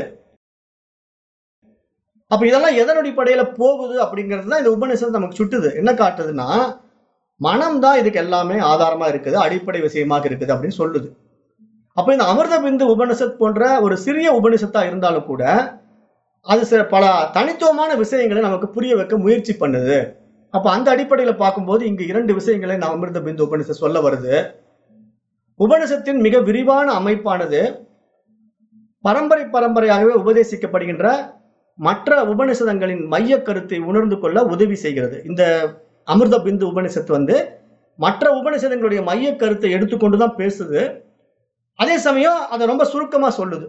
அப்ப இதெல்லாம் எதன் அடிப்படையில போகுது அப்படிங்கிறது தான் இந்த உபநிஷத்து நமக்கு சுட்டுது என்ன காட்டுதுன்னா மனம் தான் இதுக்கு எல்லாமே ஆதாரமா இருக்குது அடிப்படை விஷயமாக இருக்குது அப்படின்னு சொல்லுது அப்ப இந்த அமிர்த பிந்து உபனிஷத் போன்ற ஒரு சிறிய உபனிஷத்தா இருந்தாலும் கூட அது சில பல தனித்துவமான விஷயங்களை நமக்கு புரிய வைக்க முயற்சி பண்ணுது அப்ப அந்த அடிப்படையில பார்க்கும்போது இங்கு இரண்டு விஷயங்களை நான் அமிர்த பிந்து உபனிஷத் சொல்ல வருது உபனிஷத்தின் மிக விரிவான அமைப்பானது பரம்பரை பரம்பரையாகவே உபதேசிக்கப்படுகின்ற மற்ற உபனிஷதங்களின் மைய கருத்தை உணர்ந்து கொள்ள உதவி செய்கிறது இந்த அமிர்த பிந்து உபனிஷத்து வந்து மற்ற உபநிஷதங்களுடைய மைய கருத்தை எடுத்துக்கொண்டு தான் பேசுது அதே சமயம் அதை ரொம்ப சுருக்கமா சொல்லுது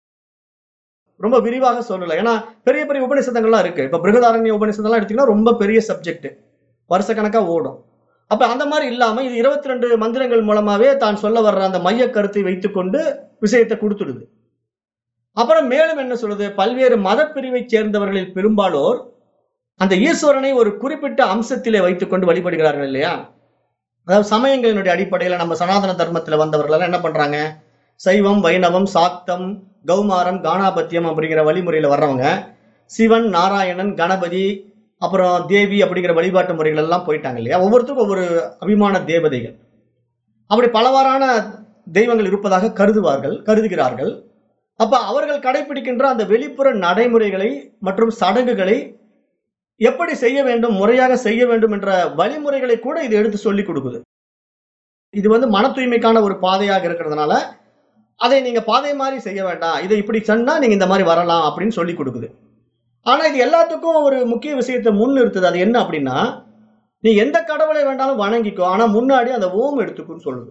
ரொம்ப விரிவாக சொல்லல ஏன்னா பெரிய பெரிய உபநிஷதங்கள்லாம் இருக்கு இப்ப பிருகதாரண்ய உபநிஷதம்லாம் எடுத்தீங்கன்னா ரொம்ப பெரிய சப்ஜெக்ட் வருஷக்கணக்கா ஓடும் அப்ப அந்த மாதிரி இல்லாம இது இருபத்தி ரெண்டு மந்திரங்கள் மூலமாவே தான் சொல்ல வர்ற அந்த மைய கருத்தை வைத்துக்கொண்டு விஷயத்தை கொடுத்துடுது அப்புறம் மேலும் என்ன சொல்லுது பல்வேறு மதப்பிரிவை சேர்ந்தவர்களில் பெரும்பாலோர் அந்த ஈஸ்வரனை ஒரு குறிப்பிட்ட அம்சத்திலே வைத்துக்கொண்டு வழிபடுகிறார்கள் இல்லையா அதாவது சமயங்களினுடைய அடிப்படையில நம்ம சனாதன தர்மத்துல வந்தவர்கள் எல்லாம் என்ன பண்றாங்க சைவம் வைணவம் சாக்தம் கௌமாரம் கானாபத்தியம் அப்படிங்கிற வழிமுறையில வர்றவங்க சிவன் நாராயணன் கணபதி அப்புறம் தேவி அப்படிங்கிற வழிபாட்டு முறைகள் எல்லாம் போயிட்டாங்க இல்லையா ஒவ்வொருத்தருக்கும் ஒவ்வொரு அபிமான தேவதைகள் அப்படி பலவாறான தெய்வங்கள் இருப்பதாக கருதுவார்கள் கருதுகிறார்கள் அப்ப அவர்கள் கடைபிடிக்கின்ற அந்த வெளிப்புற நடைமுறைகளை மற்றும் சடங்குகளை எப்படி செய்ய வேண்டும் முறையாக செய்ய வேண்டும் என்ற வழிமுறைகளை கூட இது எடுத்து சொல்லி கொடுக்குது இது வந்து மன தூய்மைக்கான ஒரு பாதையாக இருக்கிறதுனால அதை நீங்க பாதை மாதிரி செய்ய வேண்டாம் இதை இப்படி சொன்னா நீங்க இந்த மாதிரி வரலாம் அப்படின்னு சொல்லி கொடுக்குது ஆனா இது எல்லாத்துக்கும் ஒரு முக்கிய விஷயத்தை முன்னிறுத்துது அது என்ன அப்படின்னா நீ எந்த கடவுளை வேண்டாலும் வணங்கிக்கோ ஆனா முன்னாடி அந்த ஓம் எடுத்துக்குன்னு சொல்லுது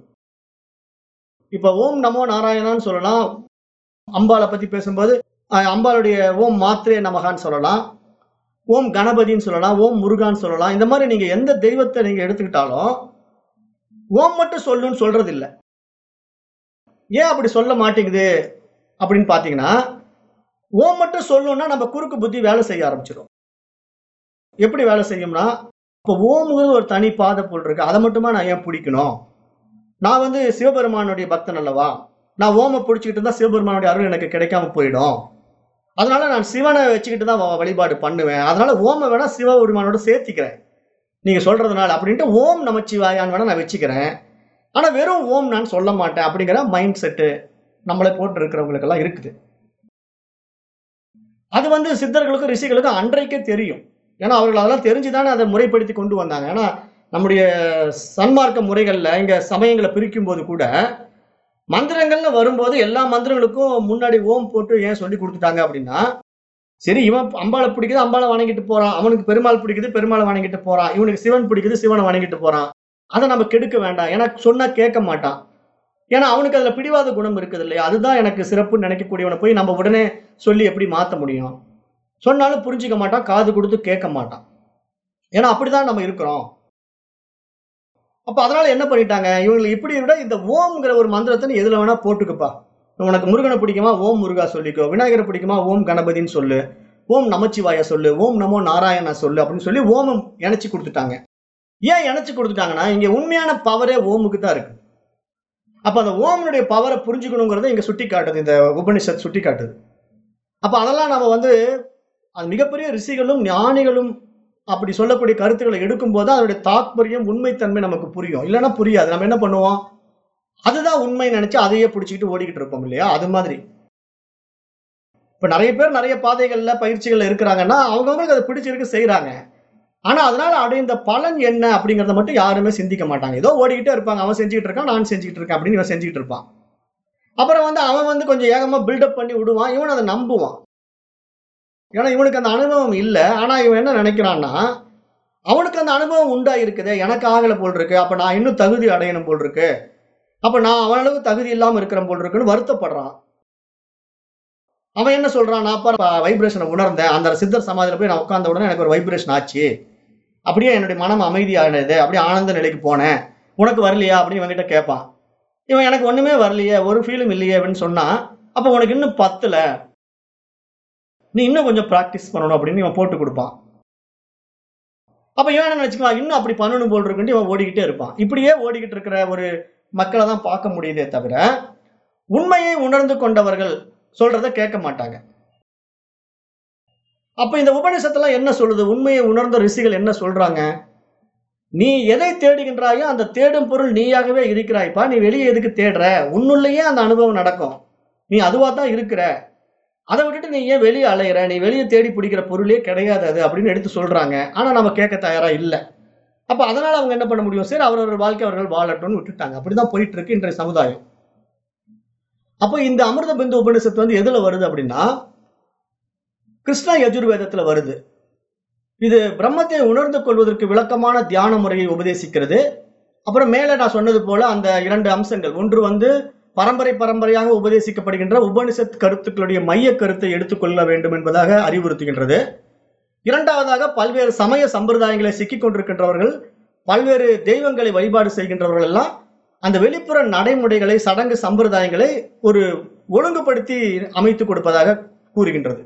இப்ப ஓம் நமோ நாராயணான்னு சொல்லலாம் அம்பாளை பத்தி பேசும்போது அஹ், அம்பாளுடைய ஓம் மாத்திரே நமகான்னு சொல்லலாம் ஓம் கணபதின்னு சொல்லலாம் ஓம் முருகான்னு சொல்லலாம் இந்த மாதிரி நீங்க எந்த தெய்வத்தை நீங்க எடுத்துக்கிட்டாலும் ஓம் மட்டும் சொல்லுன்னு சொல்றது இல்ல ஏன் அப்படி சொல்ல மாட்டேங்குது அப்படின்னு பாத்தீங்கன்னா ஓம் மட்டும் சொல்லணும்னா நம்ம குறுக்கு புத்தி வேலை செய்ய ஆரம்பிச்சிடும் எப்படி வேலை செய்யும்னா இப்போ ஓம்ங்கிறது ஒரு தனி பாதை போல் இருக்கு அதை மட்டுமா நான் ஏன் பிடிக்கணும் நான் வந்து சிவபெருமானுடைய பக்தன் அல்லவா நான் ஓமை பிடிச்சிக்கிட்டு இருந்தா சிவபெருமானுடைய அருள் எனக்கு கிடைக்காம போயிடும் அதனால நான் சிவனை வச்சுக்கிட்டு தான் வ- வழிபாடு பண்ணுவேன் அதனால ஓமை வேணா சிவபெருமானோட சேர்த்திக்கிறேன் நீங்க சொல்றதுனால அப்படின்ட்டு ஓம் நமச்சிவாயான்னு வேணா நான் வச்சுக்கிறேன் ஆனா வெறும் ஓம் நான் சொல்ல மாட்டேன் அப்படிங்கிற மைண்ட் செட்டு நம்மளை போட்டு இருக்கிறவங்களுக்கெல்லாம் இருக்குது அது வந்து சித்தர்களுக்கும் ரிஷிகளுக்கும் அன்றைக்கே தெரியும் ஏன்னா அவர்கள் அதெல்லாம் தெரிஞ்சுதானே அதை முறைப்படுத்தி கொண்டு வந்தாங்க ஏன்னா நம்முடைய சன்மார்க்க முறைகள்ல இங்க சமயங்களை பிரிக்கும் போது கூட மந்திரங்கள்னு வரும்போது எல்லா மந்திரங்களுக்கும் முன்னாடி ஓம் போட்டு ஏன் சொல்லி கொடுத்துட்டாங்க அப்படின்னா சரி இவன் அம்பாளை பிடிக்குது அம்பாளை வணங்கிட்டு போறான் அவனுக்கு பெருமாள் பிடிக்குது பெருமாளை வணங்கிட்டு போறான் இவனுக்கு சிவன் பிடிக்குது சிவனை வணங்கிட்டு போறான் அதை நம்ம கெடுக்க வேண்டாம் ஏன்னா சொன்னா கேட்க மாட்டான் ஏன்னா அவனுக்கு அதுல பிடிவாத குணம் இருக்குது இல்லையா அதுதான் எனக்கு சிறப்புன்னு நினைக்கக்கூடியவனை போய் நம்ம உடனே சொல்லி எப்படி மாத்த முடியும் சொன்னாலும் புரிஞ்சுக்க மாட்டான் காது கொடுத்து கேட்க மாட்டான் ஏன்னா அப்படிதான் நம்ம இருக்கிறோம் அப்ப அதனால என்ன பண்ணிட்டாங்க இவங்களுக்கு இப்படி விட இந்த ஓம்ங்கிற ஒரு மந்திரத்தை நீ எதுல வேணா போட்டுக்குப்பா உனக்கு முருகனை பிடிக்குமா ஓம் முருகா சொல்லிக்கோ விநாயகரை பிடிக்குமா ஓம் கணபதின்னு சொல்லு ஓம் நமச்சிவாய சொல்லு ஓம் நமோ நாராயணா சொல்லு அப்படின்னு சொல்லி ஓமம் இணைச்சு கொடுத்துட்டாங்க ஏன் இணைச்சு கொடுத்துட்டாங்கன்னா இங்க உண்மையான பவரே ஓமுக்கு தான் இருக்கு அப்ப அந்த ஓமனுடைய பவரை புரிஞ்சுக்கணுங்கிறத இங்க சுட்டி காட்டுது இந்த உபனிஷத் சுட்டி காட்டுது அப்ப அதெல்லாம் நம்ம வந்து அது மிகப்பெரிய ரிஷிகளும் ஞானிகளும் அப்படி சொல்லக்கூடிய கருத்துக்களை எடுக்கும்போது அதனுடைய தாத்பரியம் உண்மைத்தன்மை நமக்கு புரியும் இல்லைன்னா புரியாது நம்ம என்ன பண்ணுவோம் அதுதான் உண்மை நினைச்சு அதையே பிடிச்சிக்கிட்டு ஓடிக்கிட்டு இருப்போம் இல்லையா அது மாதிரி இப்ப நிறைய பேர் நிறைய பாதைகள்ல பயிற்சிகள்ல இருக்கிறாங்கன்னா அவங்கவுங்களுக்கு அதை பிடிச்சிருக்கு செய்யறாங்க ஆனா அதனால அடைந்த பலன் என்ன அப்படிங்கறத மட்டும் யாருமே சிந்திக்க மாட்டாங்க ஏதோ ஓடிக்கிட்டே இருப்பாங்க அவன் செஞ்சுக்கிட்டு இருக்கான் நான் செஞ்சுக்கிட்டு இருக்கேன் அப்படின்னு இவன் செஞ்சுக்கிட்டு இருப்பான் அப்புறம் வந்து அவன் வந்து கொஞ்சம் ஏகமா பில்டப் பண்ணி விடுவான் இவன் அதை நம்புவான் ஏன்னா இவனுக்கு அந்த அனுபவம் இல்லை ஆனா இவன் என்ன நினைக்கிறான்னா அவனுக்கு அந்த அனுபவம் உண்டா இருக்குதே எனக்கு ஆகல போல் இருக்கு அப்ப நான் இன்னும் தகுதி அடையணும் போல் இருக்கு அப்ப நான் அவனளவு தகுதி இல்லாம இருக்கிறேன் போல் இருக்குன்னு வருத்தப்படுறான் அவன் என்ன சொல்றான் நான் பாரு வைப்ரேஷனை உணர்ந்தேன் அந்த சித்தர் சமாதியில போய் நான் உட்கார்ந்த உடனே எனக்கு ஒரு வைப்ரேஷன் ஆச்சு அப்படியே என்னுடைய மனம் அமைதியானது அப்படியே ஆனந்த நிலைக்கு போனேன் உனக்கு வரலையா அப்படின்னு இவன்கிட்ட கேட்பான் இவன் எனக்கு ஒண்ணுமே வரலையே ஒரு ஃபீலும் இல்லையே அப்படின்னு சொன்னா அப்ப உனக்கு இன்னும் பத்தல நீ இன்னும் கொஞ்சம் ப்ராக்டிஸ் பண்ணணும் அப்படின்னு இவன் போட்டு கொடுப்பான் அப்ப இவன் என்ன நினைச்சுக்கலாம் இன்னும் அப்படி பண்ணணும் போல் இருக்குன்ட்டு இவன் ஓடிக்கிட்டே இருப்பான் இப்படியே ஓடிக்கிட்டு இருக்கிற ஒரு மக்களை தான் பார்க்க முடியுதே தவிர உண்மையை உணர்ந்து கொண்டவர்கள் சொல்றத கேட்க மாட்டாங்க அப்ப இந்த உபநிஷத்தெல்லாம் என்ன சொல்லுது உண்மையை உணர்ந்த ரிஷிகள் என்ன சொல்றாங்க நீ எதை தேடுகின்றாயோ அந்த தேடும் பொருள் நீயாகவே இருக்கிறாய்ப்பா நீ வெளியே எதுக்கு தேடுற உன்னுள்ளேயே அந்த அனுபவம் நடக்கும் நீ அதுவா தான் இருக்கிற அதை விட்டுட்டு நீ ஏன் வெளியே அலையிற நீ வெளியே தேடி பிடிக்கிற பொருளே கிடையாது அது அப்படின்னு எடுத்து சொல்றாங்க ஆனா நம்ம கேட்க தயாரா இல்லை அப்ப அதனால அவங்க என்ன பண்ண முடியும் சரி அவரவர் வாழ்க்கை அவர்கள் வாழட்டும்னு விட்டுட்டாங்க அப்படிதான் போயிட்டு இருக்கு இன்றைய சமுதாயம் அப்போ இந்த அமிர்த பிந்து உபனிஷத்து வந்து எதுல வருது அப்படின்னா கிருஷ்ண யஜுர்வேதத்துல வருது இது பிரம்மத்தை உணர்ந்து கொள்வதற்கு விளக்கமான தியான முறையை உபதேசிக்கிறது அப்புறம் மேல நான் சொன்னது போல அந்த இரண்டு அம்சங்கள் ஒன்று வந்து பரம்பரை பரம்பரையாக உபதேசிக்கப்படுகின்ற உபனிஷத் கருத்துக்களுடைய மைய கருத்தை எடுத்துக்கொள்ள வேண்டும் என்பதாக அறிவுறுத்துகின்றது இரண்டாவதாக பல்வேறு சமய சம்பிரதாயங்களை சிக்கிக் கொண்டிருக்கின்றவர்கள் பல்வேறு தெய்வங்களை வழிபாடு செய்கின்றவர்கள் எல்லாம் அந்த வெளிப்புற நடைமுறைகளை சடங்கு சம்பிரதாயங்களை ஒரு ஒழுங்குபடுத்தி அமைத்து கொடுப்பதாக கூறுகின்றது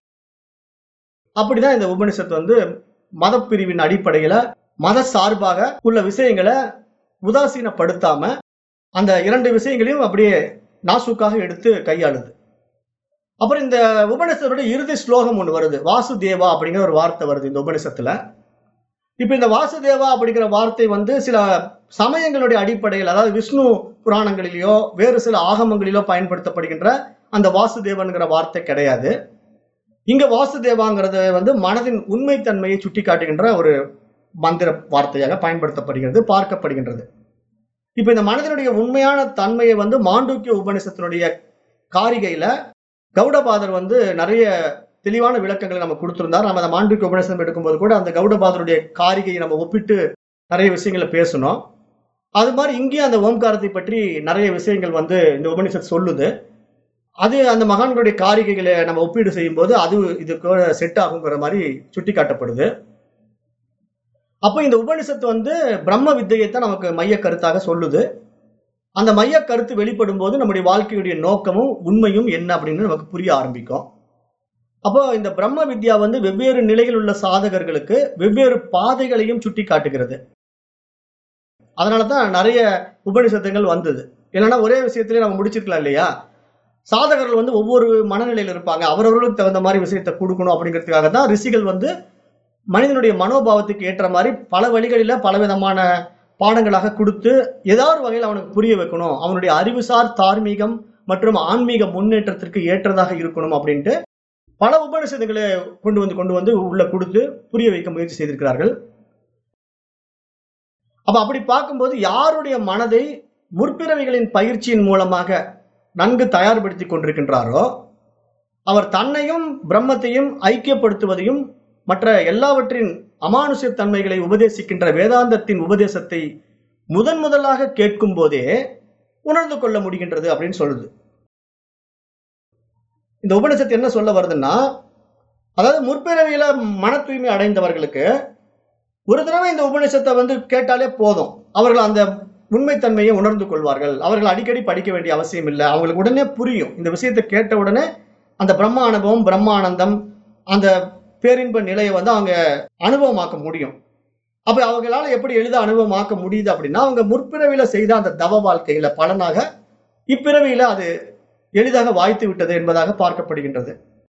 அப்படிதான் இந்த உபனிஷத்து வந்து மதப்பிரிவின் அடிப்படையில மத சார்பாக உள்ள விஷயங்களை உதாசீனப்படுத்தாம அந்த இரண்டு விஷயங்களையும் அப்படியே நாசுக்காக எடுத்து கையாளுது அப்புறம் இந்த உபனிஷத்துடைய இறுதி ஸ்லோகம் ஒன்று வருது வாசுதேவா அப்படிங்கிற ஒரு வார்த்தை வருது இந்த உபனிஷத்துல இப்ப இந்த வாசுதேவா அப்படிங்கிற வார்த்தை வந்து சில சமயங்களுடைய அடிப்படையில் அதாவது விஷ்ணு புராணங்களிலேயோ வேறு சில ஆகமங்களிலோ பயன்படுத்தப்படுகின்ற அந்த வாசுதேவன்கிற வார்த்தை கிடையாது இங்க வாசுதேவாங்கிறது வந்து மனதின் உண்மைத்தன்மையை சுட்டி காட்டுகின்ற ஒரு மந்திர வார்த்தையாக பயன்படுத்தப்படுகிறது பார்க்கப்படுகின்றது இப்ப இந்த மனதினுடைய உண்மையான தன்மையை வந்து மாண்டூக்கிய உபனிஷத்தினுடைய காரிகையில கௌடபாதர் வந்து நிறைய தெளிவான விளக்கங்களை நம்ம கொடுத்திருந்தார் நம்ம அந்த மாண்டூக்கிய உபநிஷம் எடுக்கும்போது கூட அந்த கௌடபாதருடைய காரிகையை நம்ம ஒப்பிட்டு நிறைய விஷயங்களை பேசணும் அது மாதிரி இங்கேயும் அந்த ஓம்காரத்தை பற்றி நிறைய விஷயங்கள் வந்து இந்த உபனிஷத் சொல்லுது அது அந்த மகான்களுடைய காரிகைகளை நம்ம ஒப்பீடு செய்யும்போது அது இதுக்கு செட் ஆகுங்கிற மாதிரி சுட்டி காட்டப்படுது அப்போ இந்த உபனிஷத்து வந்து பிரம்ம வித்தையைத்தான் நமக்கு மைய கருத்தாக சொல்லுது அந்த மைய கருத்து வெளிப்படும் போது நம்முடைய வாழ்க்கையுடைய நோக்கமும் உண்மையும் என்ன அப்படின்னு நமக்கு புரிய ஆரம்பிக்கும் அப்போ இந்த பிரம்ம வித்யா வந்து வெவ்வேறு நிலையில் உள்ள சாதகர்களுக்கு வெவ்வேறு பாதைகளையும் சுட்டி காட்டுகிறது அதனால தான் நிறைய உபனிஷத்துகள் வந்தது இல்லைன்னா ஒரே விஷயத்திலே நம்ம முடிச்சிருக்கலாம் இல்லையா சாதகர்கள் வந்து ஒவ்வொரு மனநிலையில் இருப்பாங்க அவரவர்களுக்கு தகுந்த மாதிரி விஷயத்தை கொடுக்கணும் அப்படிங்கிறதுக்காக தான் ரிஷிகள் வந்து மனிதனுடைய மனோபாவத்துக்கு ஏற்ற மாதிரி பல வழிகளில் பலவிதமான பாடங்களாக கொடுத்து ஏதாவது ஒரு வகையில் அவனுக்கு புரிய வைக்கணும் அவனுடைய அறிவுசார் தார்மீகம் மற்றும் ஆன்மீக முன்னேற்றத்திற்கு ஏற்றதாக இருக்கணும் அப்படின்ட்டு பல உபனிஷத்துகளை கொண்டு வந்து கொண்டு வந்து உள்ள கொடுத்து புரிய வைக்க முயற்சி செய்திருக்கிறார்கள் அப்ப அப்படி பார்க்கும்போது யாருடைய மனதை முற்பிறவிகளின் பயிற்சியின் மூலமாக நன்கு தயார்படுத்தி கொண்டிருக்கின்றாரோ அவர் தன்னையும் பிரம்மத்தையும் ஐக்கியப்படுத்துவதையும் மற்ற எல்லாவற்றின் அமானுஷ்ய தன்மைகளை உபதேசிக்கின்ற வேதாந்தத்தின் உபதேசத்தை முதன் முதலாக கேட்கும் போதே உணர்ந்து கொள்ள முடிகின்றது அப்படின்னு சொல்லுது இந்த உபநிஷத்து என்ன சொல்ல வருதுன்னா அதாவது முற்பிறவியில மன தூய்மை அடைந்தவர்களுக்கு ஒரு தடவை இந்த உபநிஷத்தை வந்து கேட்டாலே போதும் அவர்கள் அந்த உண்மைத்தன்மையை உணர்ந்து கொள்வார்கள் அவர்கள் அடிக்கடி படிக்க வேண்டிய அவசியம் இல்லை அவங்களுக்கு உடனே புரியும் இந்த விஷயத்தை கேட்ட உடனே அந்த பிரம்ம அனுபவம் பிரம்மானந்தம் அந்த பேரின்ப நிலையை வந்து அவங்க அனுபவமாக்க முடியும் அப்ப அவங்களால எப்படி எளித அனுபவமாக்க முடியுது அப்படின்னா அவங்க முற்பிறவியில செய்த அந்த தவ வாழ்க்கையில பலனாக இப்பிறவியில அது எளிதாக வாய்த்து விட்டது என்பதாக பார்க்கப்படுகின்றது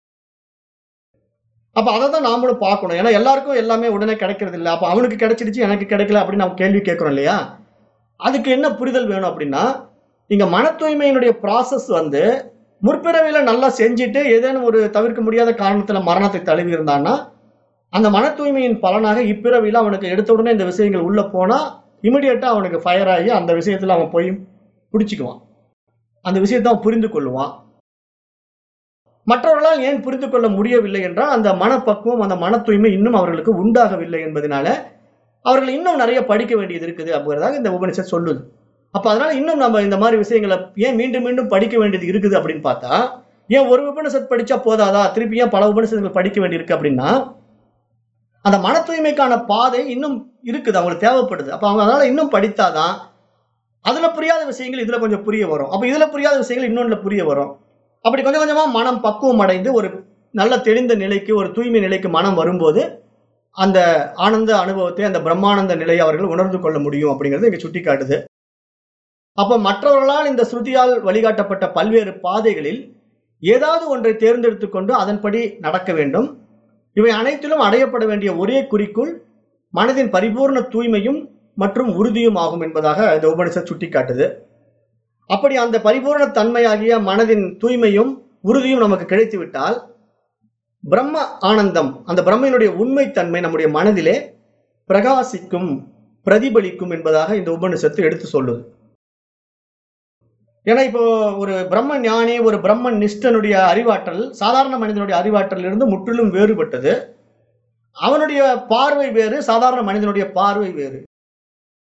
அப்ப அதை தான் நாமளும் பார்க்கணும் ஏன்னா எல்லாருக்கும் எல்லாமே உடனே கிடைக்கிறது இல்லை அப்ப அவனுக்கு கிடைச்சிடுச்சு எனக்கு கிடைக்கல அப்படின்னு நம்ம கேள்வி கேட்கிறோம் இல்லையா அதுக்கு என்ன புரிதல் வேணும் அப்படின்னா இங்க மன தூய்மையினுடைய ப்ராசஸ் வந்து முற்பிறவியில நல்லா செஞ்சுட்டு ஏதேனும் ஒரு தவிர்க்க முடியாத காரணத்துல மரணத்தை தழுவி இருந்தான்னா அந்த மன தூய்மையின் பலனாக இப்பிறவியில அவனுக்கு எடுத்த உடனே இந்த விஷயங்கள் உள்ள போனா இமிடியட்டா அவனுக்கு ஃபயர் ஆகி அந்த விஷயத்துல அவன் போய் பிடிச்சிக்குவான் அந்த விஷயத்தை அவன் புரிந்து கொள்ளுவான் மற்றவர்களால் ஏன் புரிந்து கொள்ள முடியவில்லை என்றால் அந்த மனப்பக்குவம் அந்த மன தூய்மை இன்னும் அவர்களுக்கு உண்டாகவில்லை என்பதனால அவர்கள் இன்னும் நிறைய படிக்க வேண்டியது இருக்குது அப்படிங்கிறதாக இந்த உபனிஷத் சொல்லுது அப்ப அதனால இன்னும் நம்ம இந்த மாதிரி விஷயங்களை ஏன் மீண்டும் மீண்டும் படிக்க வேண்டியது இருக்குது அப்படின்னு பார்த்தா ஏன் ஒரு உபனிஷத் படிச்சா போதாதா திருப்பி ஏன் பல உபனிஷத்துகள் படிக்க வேண்டியிருக்கு அப்படின்னா அந்த மன தூய்மைக்கான பாதை இன்னும் இருக்குது அவங்களுக்கு தேவைப்படுது அப்ப அவங்க அதனால இன்னும் படித்தாதான் அதுல புரியாத விஷயங்கள் இதுல கொஞ்சம் புரிய வரும் அப்ப இதுல புரியாத விஷயங்கள் இன்னொன்றுல புரிய வரும் அப்படி கொஞ்சம் கொஞ்சமா மனம் பக்குவம் அடைந்து ஒரு நல்ல தெளிந்த நிலைக்கு ஒரு தூய்மை நிலைக்கு மனம் வரும்போது அந்த ஆனந்த அனுபவத்தை அந்த பிரம்மானந்த நிலையை அவர்கள் உணர்ந்து கொள்ள முடியும் அப்படிங்கிறது இங்க சுட்டி காட்டுது அப்ப மற்றவர்களால் இந்த ஸ்ருதியால் வழிகாட்டப்பட்ட பல்வேறு பாதைகளில் ஏதாவது ஒன்றை தேர்ந்தெடுத்துக் கொண்டு அதன்படி நடக்க வேண்டும் இவை அனைத்திலும் அடையப்பட வேண்டிய ஒரே குறிக்குள் மனதின் பரிபூர்ண தூய்மையும் மற்றும் உறுதியும் ஆகும் என்பதாக இந்த உபனிஷத் சுட்டிக்காட்டுது அப்படி அந்த பரிபூர்ண தன்மையாகிய மனதின் தூய்மையும் உறுதியும் நமக்கு கிடைத்து விட்டால் பிரம்ம ஆனந்தம் அந்த பிரம்மையினுடைய உண்மைத்தன்மை நம்முடைய மனதிலே பிரகாசிக்கும் பிரதிபலிக்கும் என்பதாக இந்த உபனிஷத்து எடுத்து சொல்லுது ஏன்னா இப்போ ஒரு பிரம்ம ஞானி ஒரு பிரம்ம நிஷ்டனுடைய அறிவாற்றல் சாதாரண மனிதனுடைய அறிவாற்றல் இருந்து முற்றிலும் வேறுபட்டது அவனுடைய பார்வை வேறு சாதாரண மனிதனுடைய பார்வை வேறு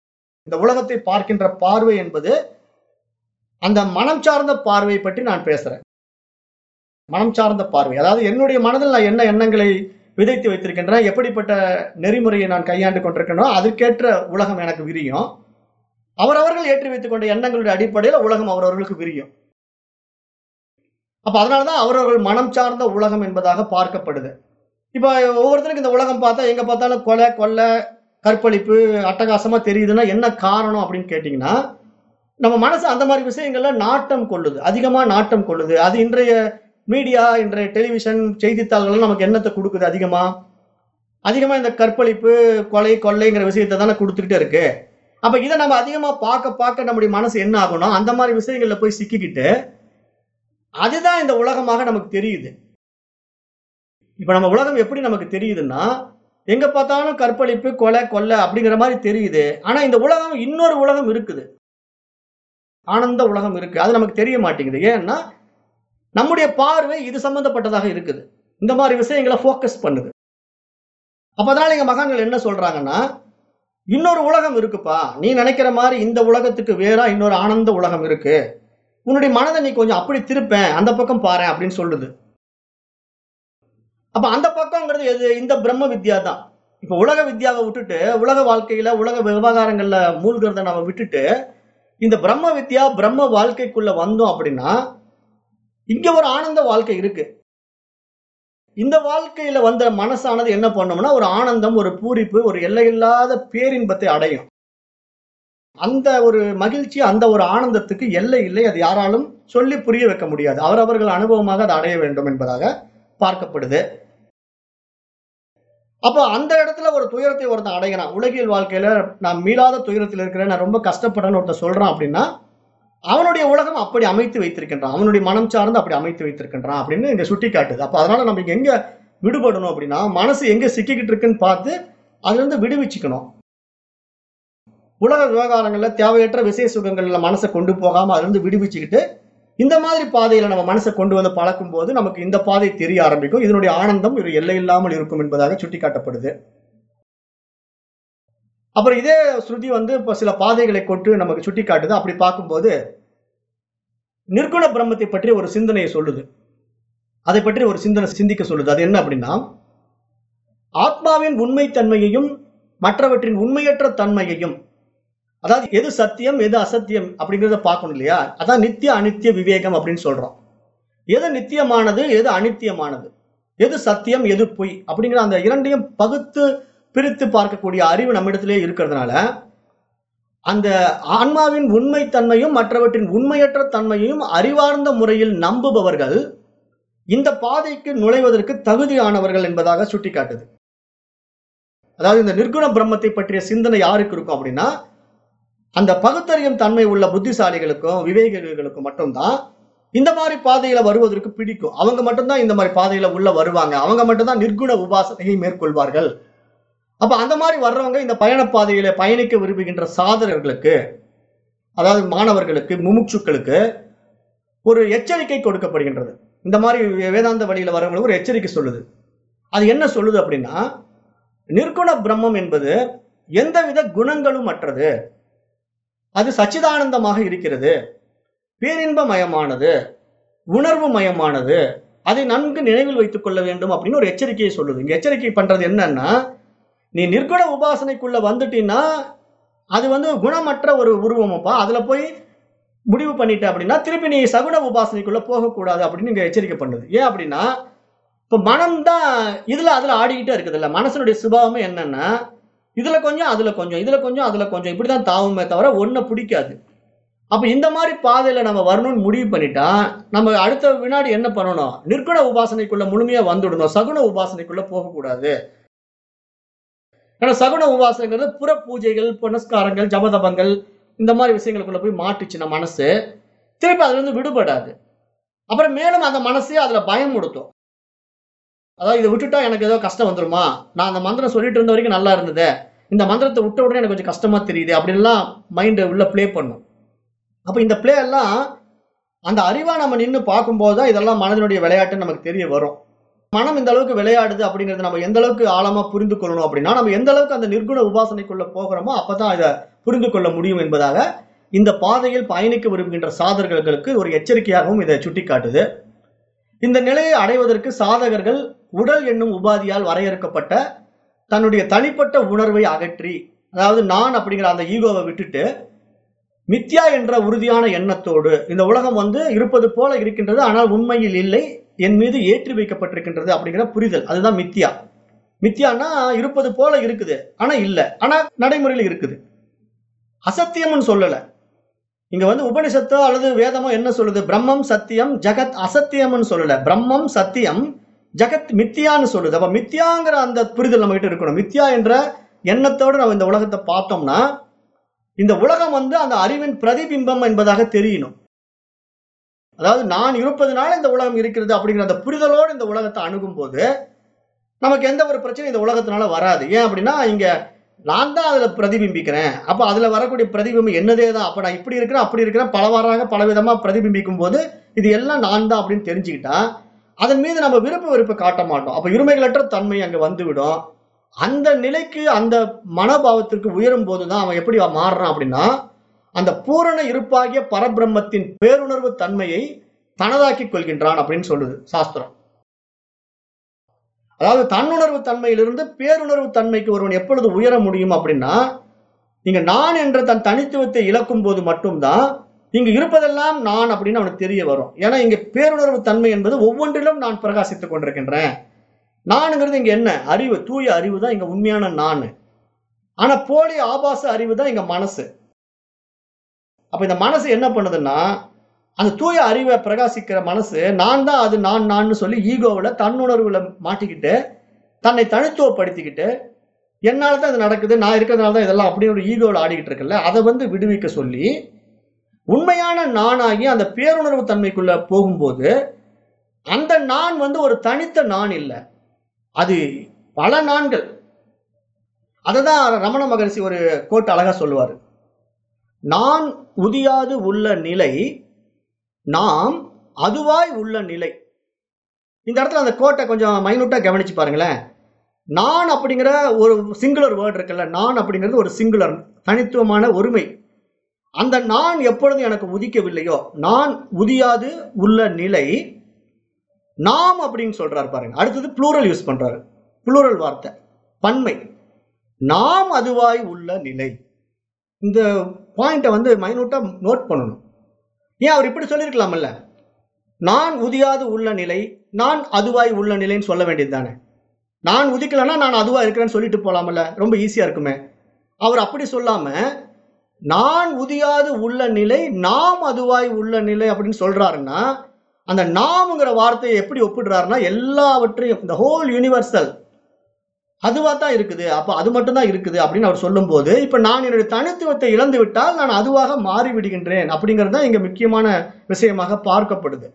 இந்த உலகத்தை பார்க்கின்ற பார்வை என்பது அந்த மனம் சார்ந்த பார்வை பற்றி நான் பேசுறேன் மனம் சார்ந்த பார்வை அதாவது என்னுடைய மனதில் நான் என்ன எண்ணங்களை விதைத்து வைத்திருக்கின்றேன் எப்படிப்பட்ட நெறிமுறையை நான் கையாண்டு கொண்டிருக்கிறேனோ அதற்கேற்ற உலகம் எனக்கு விரியும் அவரவர்கள் ஏற்றி வைத்துக் கொண்ட எண்ணங்களுடைய அடிப்படையில் உலகம் அவரவர்களுக்கு விரியும் அப்ப அதனாலதான் அவரவர்கள் மனம் சார்ந்த உலகம் என்பதாக பார்க்கப்படுது இப்ப ஒவ்வொருத்தருக்கும் இந்த உலகம் பார்த்தா எங்க பார்த்தாலும் கொலை கொள்ளை கற்பழிப்பு அட்டகாசமா தெரியுதுன்னா என்ன காரணம் அப்படின்னு கேட்டீங்கன்னா நம்ம மனசு அந்த மாதிரி விஷயங்கள்ல நாட்டம் கொள்ளுது அதிகமா நாட்டம் கொள்ளுது அது இன்றைய மீடியா இன்றைய டெலிவிஷன் செய்தித்தாள்கள் நமக்கு என்னத்தை கொடுக்குது அதிகமா அதிகமா இந்த கற்பழிப்பு கொலை கொள்ளைங்கிற விஷயத்தை தானே கொடுத்துக்கிட்டே இருக்கு அப்ப இதை நம்ம அதிகமா பார்க்க பார்க்க நம்முடைய மனசு என்ன ஆகணும் அந்த மாதிரி விஷயங்கள்ல போய் சிக்கிக்கிட்டு அதுதான் இந்த உலகமாக நமக்கு தெரியுது இப்ப நம்ம உலகம் எப்படி நமக்கு தெரியுதுன்னா எங்க பார்த்தாலும் கற்பழிப்பு கொலை கொள்ளை அப்படிங்கிற மாதிரி தெரியுது ஆனா இந்த உலகம் இன்னொரு உலகம் இருக்குது ஆனந்த உலகம் இருக்கு அது நமக்கு தெரிய மாட்டேங்குது ஏன்னா நம்முடைய பார்வை இது சம்பந்தப்பட்டதாக இருக்குது இந்த மாதிரி விஷயங்களை ஃபோக்கஸ் பண்ணுது அப்ப அதனால எங்க மகான்கள் என்ன சொல்றாங்கன்னா இன்னொரு உலகம் இருக்குப்பா நீ நினைக்கிற மாதிரி இந்த உலகத்துக்கு வேறா இன்னொரு ஆனந்த உலகம் இருக்கு உன்னுடைய மனதை நீ கொஞ்சம் அப்படி திருப்பேன் அந்த பக்கம் பாரு அப்படின்னு சொல்லுது அப்ப அந்த பக்கம்ங்கிறது எது இந்த பிரம்ம வித்யா தான் இப்ப உலக வித்யாவை விட்டுட்டு உலக வாழ்க்கையில உலக விவகாரங்கள்ல மூழ்கிறத நம்ம விட்டுட்டு இந்த பிரம்ம வித்யா பிரம்ம வாழ்க்கைக்குள்ள வந்தோம் அப்படின்னா இங்க ஒரு ஆனந்த வாழ்க்கை இருக்கு இந்த வாழ்க்கையில வந்த மனசானது என்ன பண்ணும்னா ஒரு ஆனந்தம் ஒரு பூரிப்பு ஒரு எல்லையில்லாத பேரின்பத்தை அடையும் அந்த ஒரு மகிழ்ச்சி அந்த ஒரு ஆனந்தத்துக்கு எல்லை இல்லை அது யாராலும் சொல்லி புரிய வைக்க முடியாது அவரவர்கள் அனுபவமாக அதை அடைய வேண்டும் என்பதாக பார்க்கப்படுது அப்போ அந்த இடத்துல ஒரு துயரத்தை ஒருத்தன் அடைகிறான் உலகியல் வாழ்க்கையில நான் மீளாத துயரத்தில் இருக்கிறேன் நான் ரொம்ப கஷ்டப்படுறேன்னு ஒருத்தன் சொல்றான் அப்படின்னா அவனுடைய உலகம் அப்படி அமைத்து வைத்திருக்கின்றான் அவனுடைய மனம் சார்ந்து அப்படி அமைத்து வைத்திருக்கின்றான் அப்படின்னு இங்க சுட்டி காட்டுது அப்ப அதனால நம்ம இங்க எங்க விடுபடணும் அப்படின்னா மனசு எங்க சிக்கிக்கிட்டு இருக்குன்னு பார்த்து அதுல இருந்து விடுவிச்சுக்கணும் உலக விவகாரங்கள்ல தேவையற்ற விசேஷ சுகங்கள்ல மனசை கொண்டு போகாம அதுல இருந்து விடுவிச்சுக்கிட்டு இந்த மாதிரி பாதையில நம்ம மனசை கொண்டு வந்து பழக்கும் போது நமக்கு இந்த பாதை தெரிய ஆரம்பிக்கும் இதனுடைய ஆனந்தம் ஒரு எல்லை இல்லாமல் இருக்கும் என்பதாக சுட்டிக்காட்டப்படுது அப்புறம் இதே ஸ்ருதி வந்து இப்ப சில பாதைகளை கொண்டு நமக்கு சுட்டி காட்டுது அப்படி பார்க்கும்போது நிர்குண பிரம்மத்தை பற்றி ஒரு சிந்தனையை சொல்லுது அதை பற்றி ஒரு சிந்தனை சிந்திக்க சொல்லுது அது என்ன அப்படின்னா ஆத்மாவின் உண்மைத்தன்மையையும் மற்றவற்றின் உண்மையற்ற தன்மையையும் அதாவது எது சத்தியம் எது அசத்தியம் அப்படிங்கிறத பார்க்கணும் இல்லையா அதான் நித்திய அனித்திய விவேகம் அப்படின்னு சொல்றோம் எது நித்தியமானது எது அனித்தியமானது எது சத்தியம் எது பொய் அப்படிங்கிற அந்த இரண்டையும் பகுத்து பிரித்து பார்க்கக்கூடிய அறிவு நம்மிடத்திலே இருக்கிறதுனால அந்த ஆன்மாவின் உண்மைத்தன்மையும் மற்றவற்றின் உண்மையற்ற தன்மையையும் அறிவார்ந்த முறையில் நம்புபவர்கள் இந்த பாதைக்கு நுழைவதற்கு தகுதியானவர்கள் என்பதாக சுட்டிக்காட்டுது அதாவது இந்த நிர்குண பிரம்மத்தை பற்றிய சிந்தனை யாருக்கு இருக்கும் அப்படின்னா அந்த பகுத்தறியும் தன்மை உள்ள புத்திசாலிகளுக்கும் விவேகிகளுக்கும் மட்டும்தான் இந்த மாதிரி பாதையில வருவதற்கு பிடிக்கும் அவங்க மட்டும்தான் இந்த மாதிரி பாதையில உள்ள வருவாங்க அவங்க மட்டும்தான் நிர்குண உபாசனையை மேற்கொள்வார்கள் அப்ப அந்த மாதிரி வர்றவங்க இந்த பயண பாதையில பயணிக்க விரும்புகின்ற சாதகர்களுக்கு அதாவது மாணவர்களுக்கு முமுட்சுக்களுக்கு ஒரு எச்சரிக்கை கொடுக்கப்படுகின்றது இந்த மாதிரி வேதாந்த வழியில வரவங்களுக்கு ஒரு எச்சரிக்கை சொல்லுது அது என்ன சொல்லுது அப்படின்னா நிர்குண பிரம்மம் என்பது எந்தவித குணங்களும் அற்றது அது சச்சிதானந்தமாக இருக்கிறது பேரின்பமயமானது உணர்வு மயமானது அதை நன்கு நினைவில் வைத்துக் கொள்ள வேண்டும் அப்படின்னு ஒரு எச்சரிக்கையை சொல்லுது இங்க எச்சரிக்கை பண்றது என்னன்னா நீ நிர்குண உபாசனைக்குள்ள வந்துட்டீன்னா அது வந்து குணமற்ற ஒரு உருவமப்பா அதுல போய் முடிவு பண்ணிட்ட அப்படின்னா திருப்பி நீ சகுன உபாசனைக்குள்ள போகக்கூடாது அப்படின்னு இங்க எச்சரிக்கை பண்ணுது ஏன் அப்படின்னா இப்ப மனம் தான் இதுல அதுல ஆடிக்கிட்டே இருக்குது இல்ல மனசனுடைய சுபாவமே என்னன்னா இதுல கொஞ்சம் அதுல கொஞ்சம் இதுல கொஞ்சம் அதுல கொஞ்சம் இப்படிதான் தாவுமே தவிர ஒன்ன பிடிக்காது அப்ப இந்த மாதிரி பாதையில நம்ம வரணும்னு முடிவு பண்ணிட்டா நம்ம அடுத்த வினாடி என்ன பண்ணணும் நிற்குண உபாசனைக்குள்ள முழுமையா வந்துடணும் சகுன உபாசனைக்குள்ள போகக்கூடாது ஏன்னா சகுன உபாசனைங்கிறது புற பூஜைகள் புனஸ்காரங்கள் ஜபதபங்கள் இந்த மாதிரி விஷயங்களுக்குள்ள போய் மாட்டுச்சு நம்ம மனசு திருப்பி அதுல இருந்து விடுபடாது அப்புறம் மேலும் அந்த மனசே அதுல பயம் கொடுத்தோம் அதாவது இதை விட்டுட்டா எனக்கு ஏதோ கஷ்டம் வந்துருமா நான் அந்த மந்திரம் சொல்லிட்டு இருந்த வரைக்கும் நல்லா இருந்தது இந்த மந்திரத்தை விட்ட உடனே எனக்கு கொஞ்சம் கஷ்டமா தெரியுது அப்படின்லாம் மைண்டு உள்ள ப்ளே பண்ணும் அப்ப இந்த ப்ளே எல்லாம் அந்த அறிவா நம்ம நின்று பார்க்கும்போது தான் இதெல்லாம் மனதினுடைய விளையாட்டு நமக்கு தெரிய வரும் மனம் இந்த அளவுக்கு விளையாடுது அப்படிங்கறது நம்ம எந்த அளவுக்கு ஆழமா புரிந்து கொள்ளணும் அப்படின்னா நம்ம எந்த அளவுக்கு அந்த நிர்குண உபாசனைக்குள்ள போகிறோமோ அப்பதான் இதை புரிந்து கொள்ள முடியும் என்பதாக இந்த பாதையில் பயணிக்க விரும்புகின்ற சாதகர்களுக்கு ஒரு எச்சரிக்கையாகவும் இதை சுட்டிக்காட்டுது இந்த நிலையை அடைவதற்கு சாதகர்கள் உடல் என்னும் உபாதியால் வரையறுக்கப்பட்ட தன்னுடைய தனிப்பட்ட உணர்வை அகற்றி அதாவது நான் அப்படிங்கிற அந்த ஈகோவை விட்டுட்டு மித்யா என்ற உறுதியான எண்ணத்தோடு இந்த உலகம் வந்து இருப்பது போல இருக்கின்றது ஆனால் உண்மையில் இல்லை என் மீது ஏற்றி வைக்கப்பட்டிருக்கின்றது அப்படிங்கிற புரிதல் அதுதான் மித்யா மித்யான்னா இருப்பது போல இருக்குது ஆனா இல்ல ஆனா நடைமுறையில் இருக்குது அசத்தியம்னு சொல்லல இங்க வந்து உபனிஷத்தோ அல்லது வேதமோ என்ன சொல்லுது பிரம்மம் சத்தியம் ஜகத் அசத்தியம்னு சொல்லல பிரம்மம் சத்தியம் ஜகத் மித்தியான்னு சொல்லுது அப்ப மித்தியாங்கிற அந்த புரிதல் நம்ம கிட்ட இருக்கணும் மித்யா என்ற எண்ணத்தோடு நம்ம இந்த உலகத்தை பார்த்தோம்னா இந்த உலகம் வந்து அந்த அறிவின் பிரதிபிம்பம் என்பதாக தெரியணும் அதாவது நான் இருப்பதனால இந்த உலகம் இருக்கிறது அப்படிங்கிற அந்த புரிதலோடு இந்த உலகத்தை அணுகும் போது நமக்கு எந்த ஒரு பிரச்சனையும் இந்த உலகத்தினால வராது ஏன் அப்படின்னா இங்க நான் தான் அதுல பிரதிபிம்பிக்கிறேன் அப்ப அதுல வரக்கூடிய பிரதிபிம்பம் என்னதே தான் அப்ப நான் இப்படி இருக்கிறேன் அப்படி இருக்கிறேன் பலவாறாக பலவிதமா பிரதிபிம்பிக்கும் போது இது எல்லாம் நான் தான் அப்படின்னு தெரிஞ்சுக்கிட்டா அதன் மீது நம்ம விருப்ப வெறுப்பு காட்ட மாட்டோம் அப்ப இருமைகளற்ற தன்மை அங்க வந்துவிடும் அந்த நிலைக்கு அந்த மனோபாவத்திற்கு உயரும் போதுதான் அவன் எப்படி மாறுறான் அப்படின்னா அந்த பூரண இருப்பாகிய பரபிரம்மத்தின் பேருணர்வு தன்மையை தனதாக்கி கொள்கின்றான் அப்படின்னு சொல்லுது சாஸ்திரம் அதாவது தன்னுணர்வு தன்மையிலிருந்து பேருணர்வு தன்மைக்கு ஒருவன் எப்பொழுது உயர முடியும் அப்படின்னா இங்க நான் என்ற தன் தனித்துவத்தை இழக்கும் போது மட்டும்தான் இங்கு இருப்பதெல்லாம் நான் அப்படின்னு அவனுக்கு தெரிய வரும் ஏன்னா இங்க பேருணர்வு தன்மை என்பது ஒவ்வொன்றிலும் நான் பிரகாசித்துக் கொண்டிருக்கின்றேன் நானுங்கிறது இங்க என்ன அறிவு தூய அறிவு தான் இங்க உண்மையான நான் ஆனா போலி ஆபாச அறிவு தான் இங்க மனசு அப்ப இந்த மனசு என்ன பண்ணுதுன்னா அந்த தூய அறிவை பிரகாசிக்கிற மனசு நான் தான் அது நான் நான் சொல்லி ஈகோவில் தன்னுணர்வுல மாட்டிக்கிட்டு தன்னை தனித்துவப்படுத்திக்கிட்டு என்னால தான் இது நடக்குது நான் இருக்கிறதுனால தான் இதெல்லாம் அப்படி ஒரு ஈகோவில் ஆடிக்கிட்டு இருக்குல்ல அதை வந்து விடுவிக்க சொல்லி உண்மையான நானாகி அந்த பேருணர்வு தன்மைக்குள்ள போகும்போது அந்த நான் வந்து ஒரு தனித்த நான் இல்லை அது பல நான்கள் அதை தான் ரமண மகரிஷி ஒரு கோட் அழகா சொல்லுவார் நான் உதியாது உள்ள நிலை நாம் அதுவாய் உள்ள நிலை இந்த இடத்துல அந்த கோட்டை கொஞ்சம் மைனூட்டா கவனிச்சு பாருங்களேன் நான் அப்படிங்கிற ஒரு சிங்குலர் வேர்டு இருக்குல்ல நான் அப்படிங்கிறது ஒரு சிங்குலர் தனித்துவமான ஒருமை அந்த நான் எப்பொழுதும் எனக்கு உதிக்கவில்லையோ நான் உதியாது உள்ள நிலை நாம் அப்படின்னு சொல்றாரு பாருங்க அடுத்தது ப்ளூரல் யூஸ் பண்றாரு ப்ளூரல் வார்த்தை பன்மை நாம் அதுவாய் உள்ள நிலை இந்த பாயிண்ட்டை வந்து மைனூட்டா நோட் பண்ணணும் ஏன் அவர் இப்படி சொல்லியிருக்கலாம்ல நான் உதியாது உள்ள நிலை நான் அதுவாய் உள்ள நிலைன்னு சொல்ல வேண்டியது தானே நான் உதிக்கலைன்னா நான் அதுவா இருக்கிறேன்னு சொல்லிட்டு போலாமல்ல ரொம்ப ஈஸியா இருக்குமே அவர் அப்படி சொல்லாம நான் உதியாது உள்ள நிலை நாம் அதுவாய் உள்ள நிலை அப்படின்னு சொல்றாருன்னா அந்த நாம்ங்கிற வார்த்தையை எப்படி ஒப்பிடுறாருன்னா எல்லாவற்றையும் இந்த ஹோல் யூனிவர்சல் அதுவா தான் இருக்குது அப்ப அது மட்டும் தான் இருக்குது அப்படின்னு அவர் சொல்லும்போது இப்ப நான் என்னுடைய தனித்துவத்தை இழந்து விட்டால் நான் அதுவாக மாறி விடுகின்றேன் அப்படிங்கிறது தான் இங்க முக்கியமான விஷயமாக பார்க்கப்படுது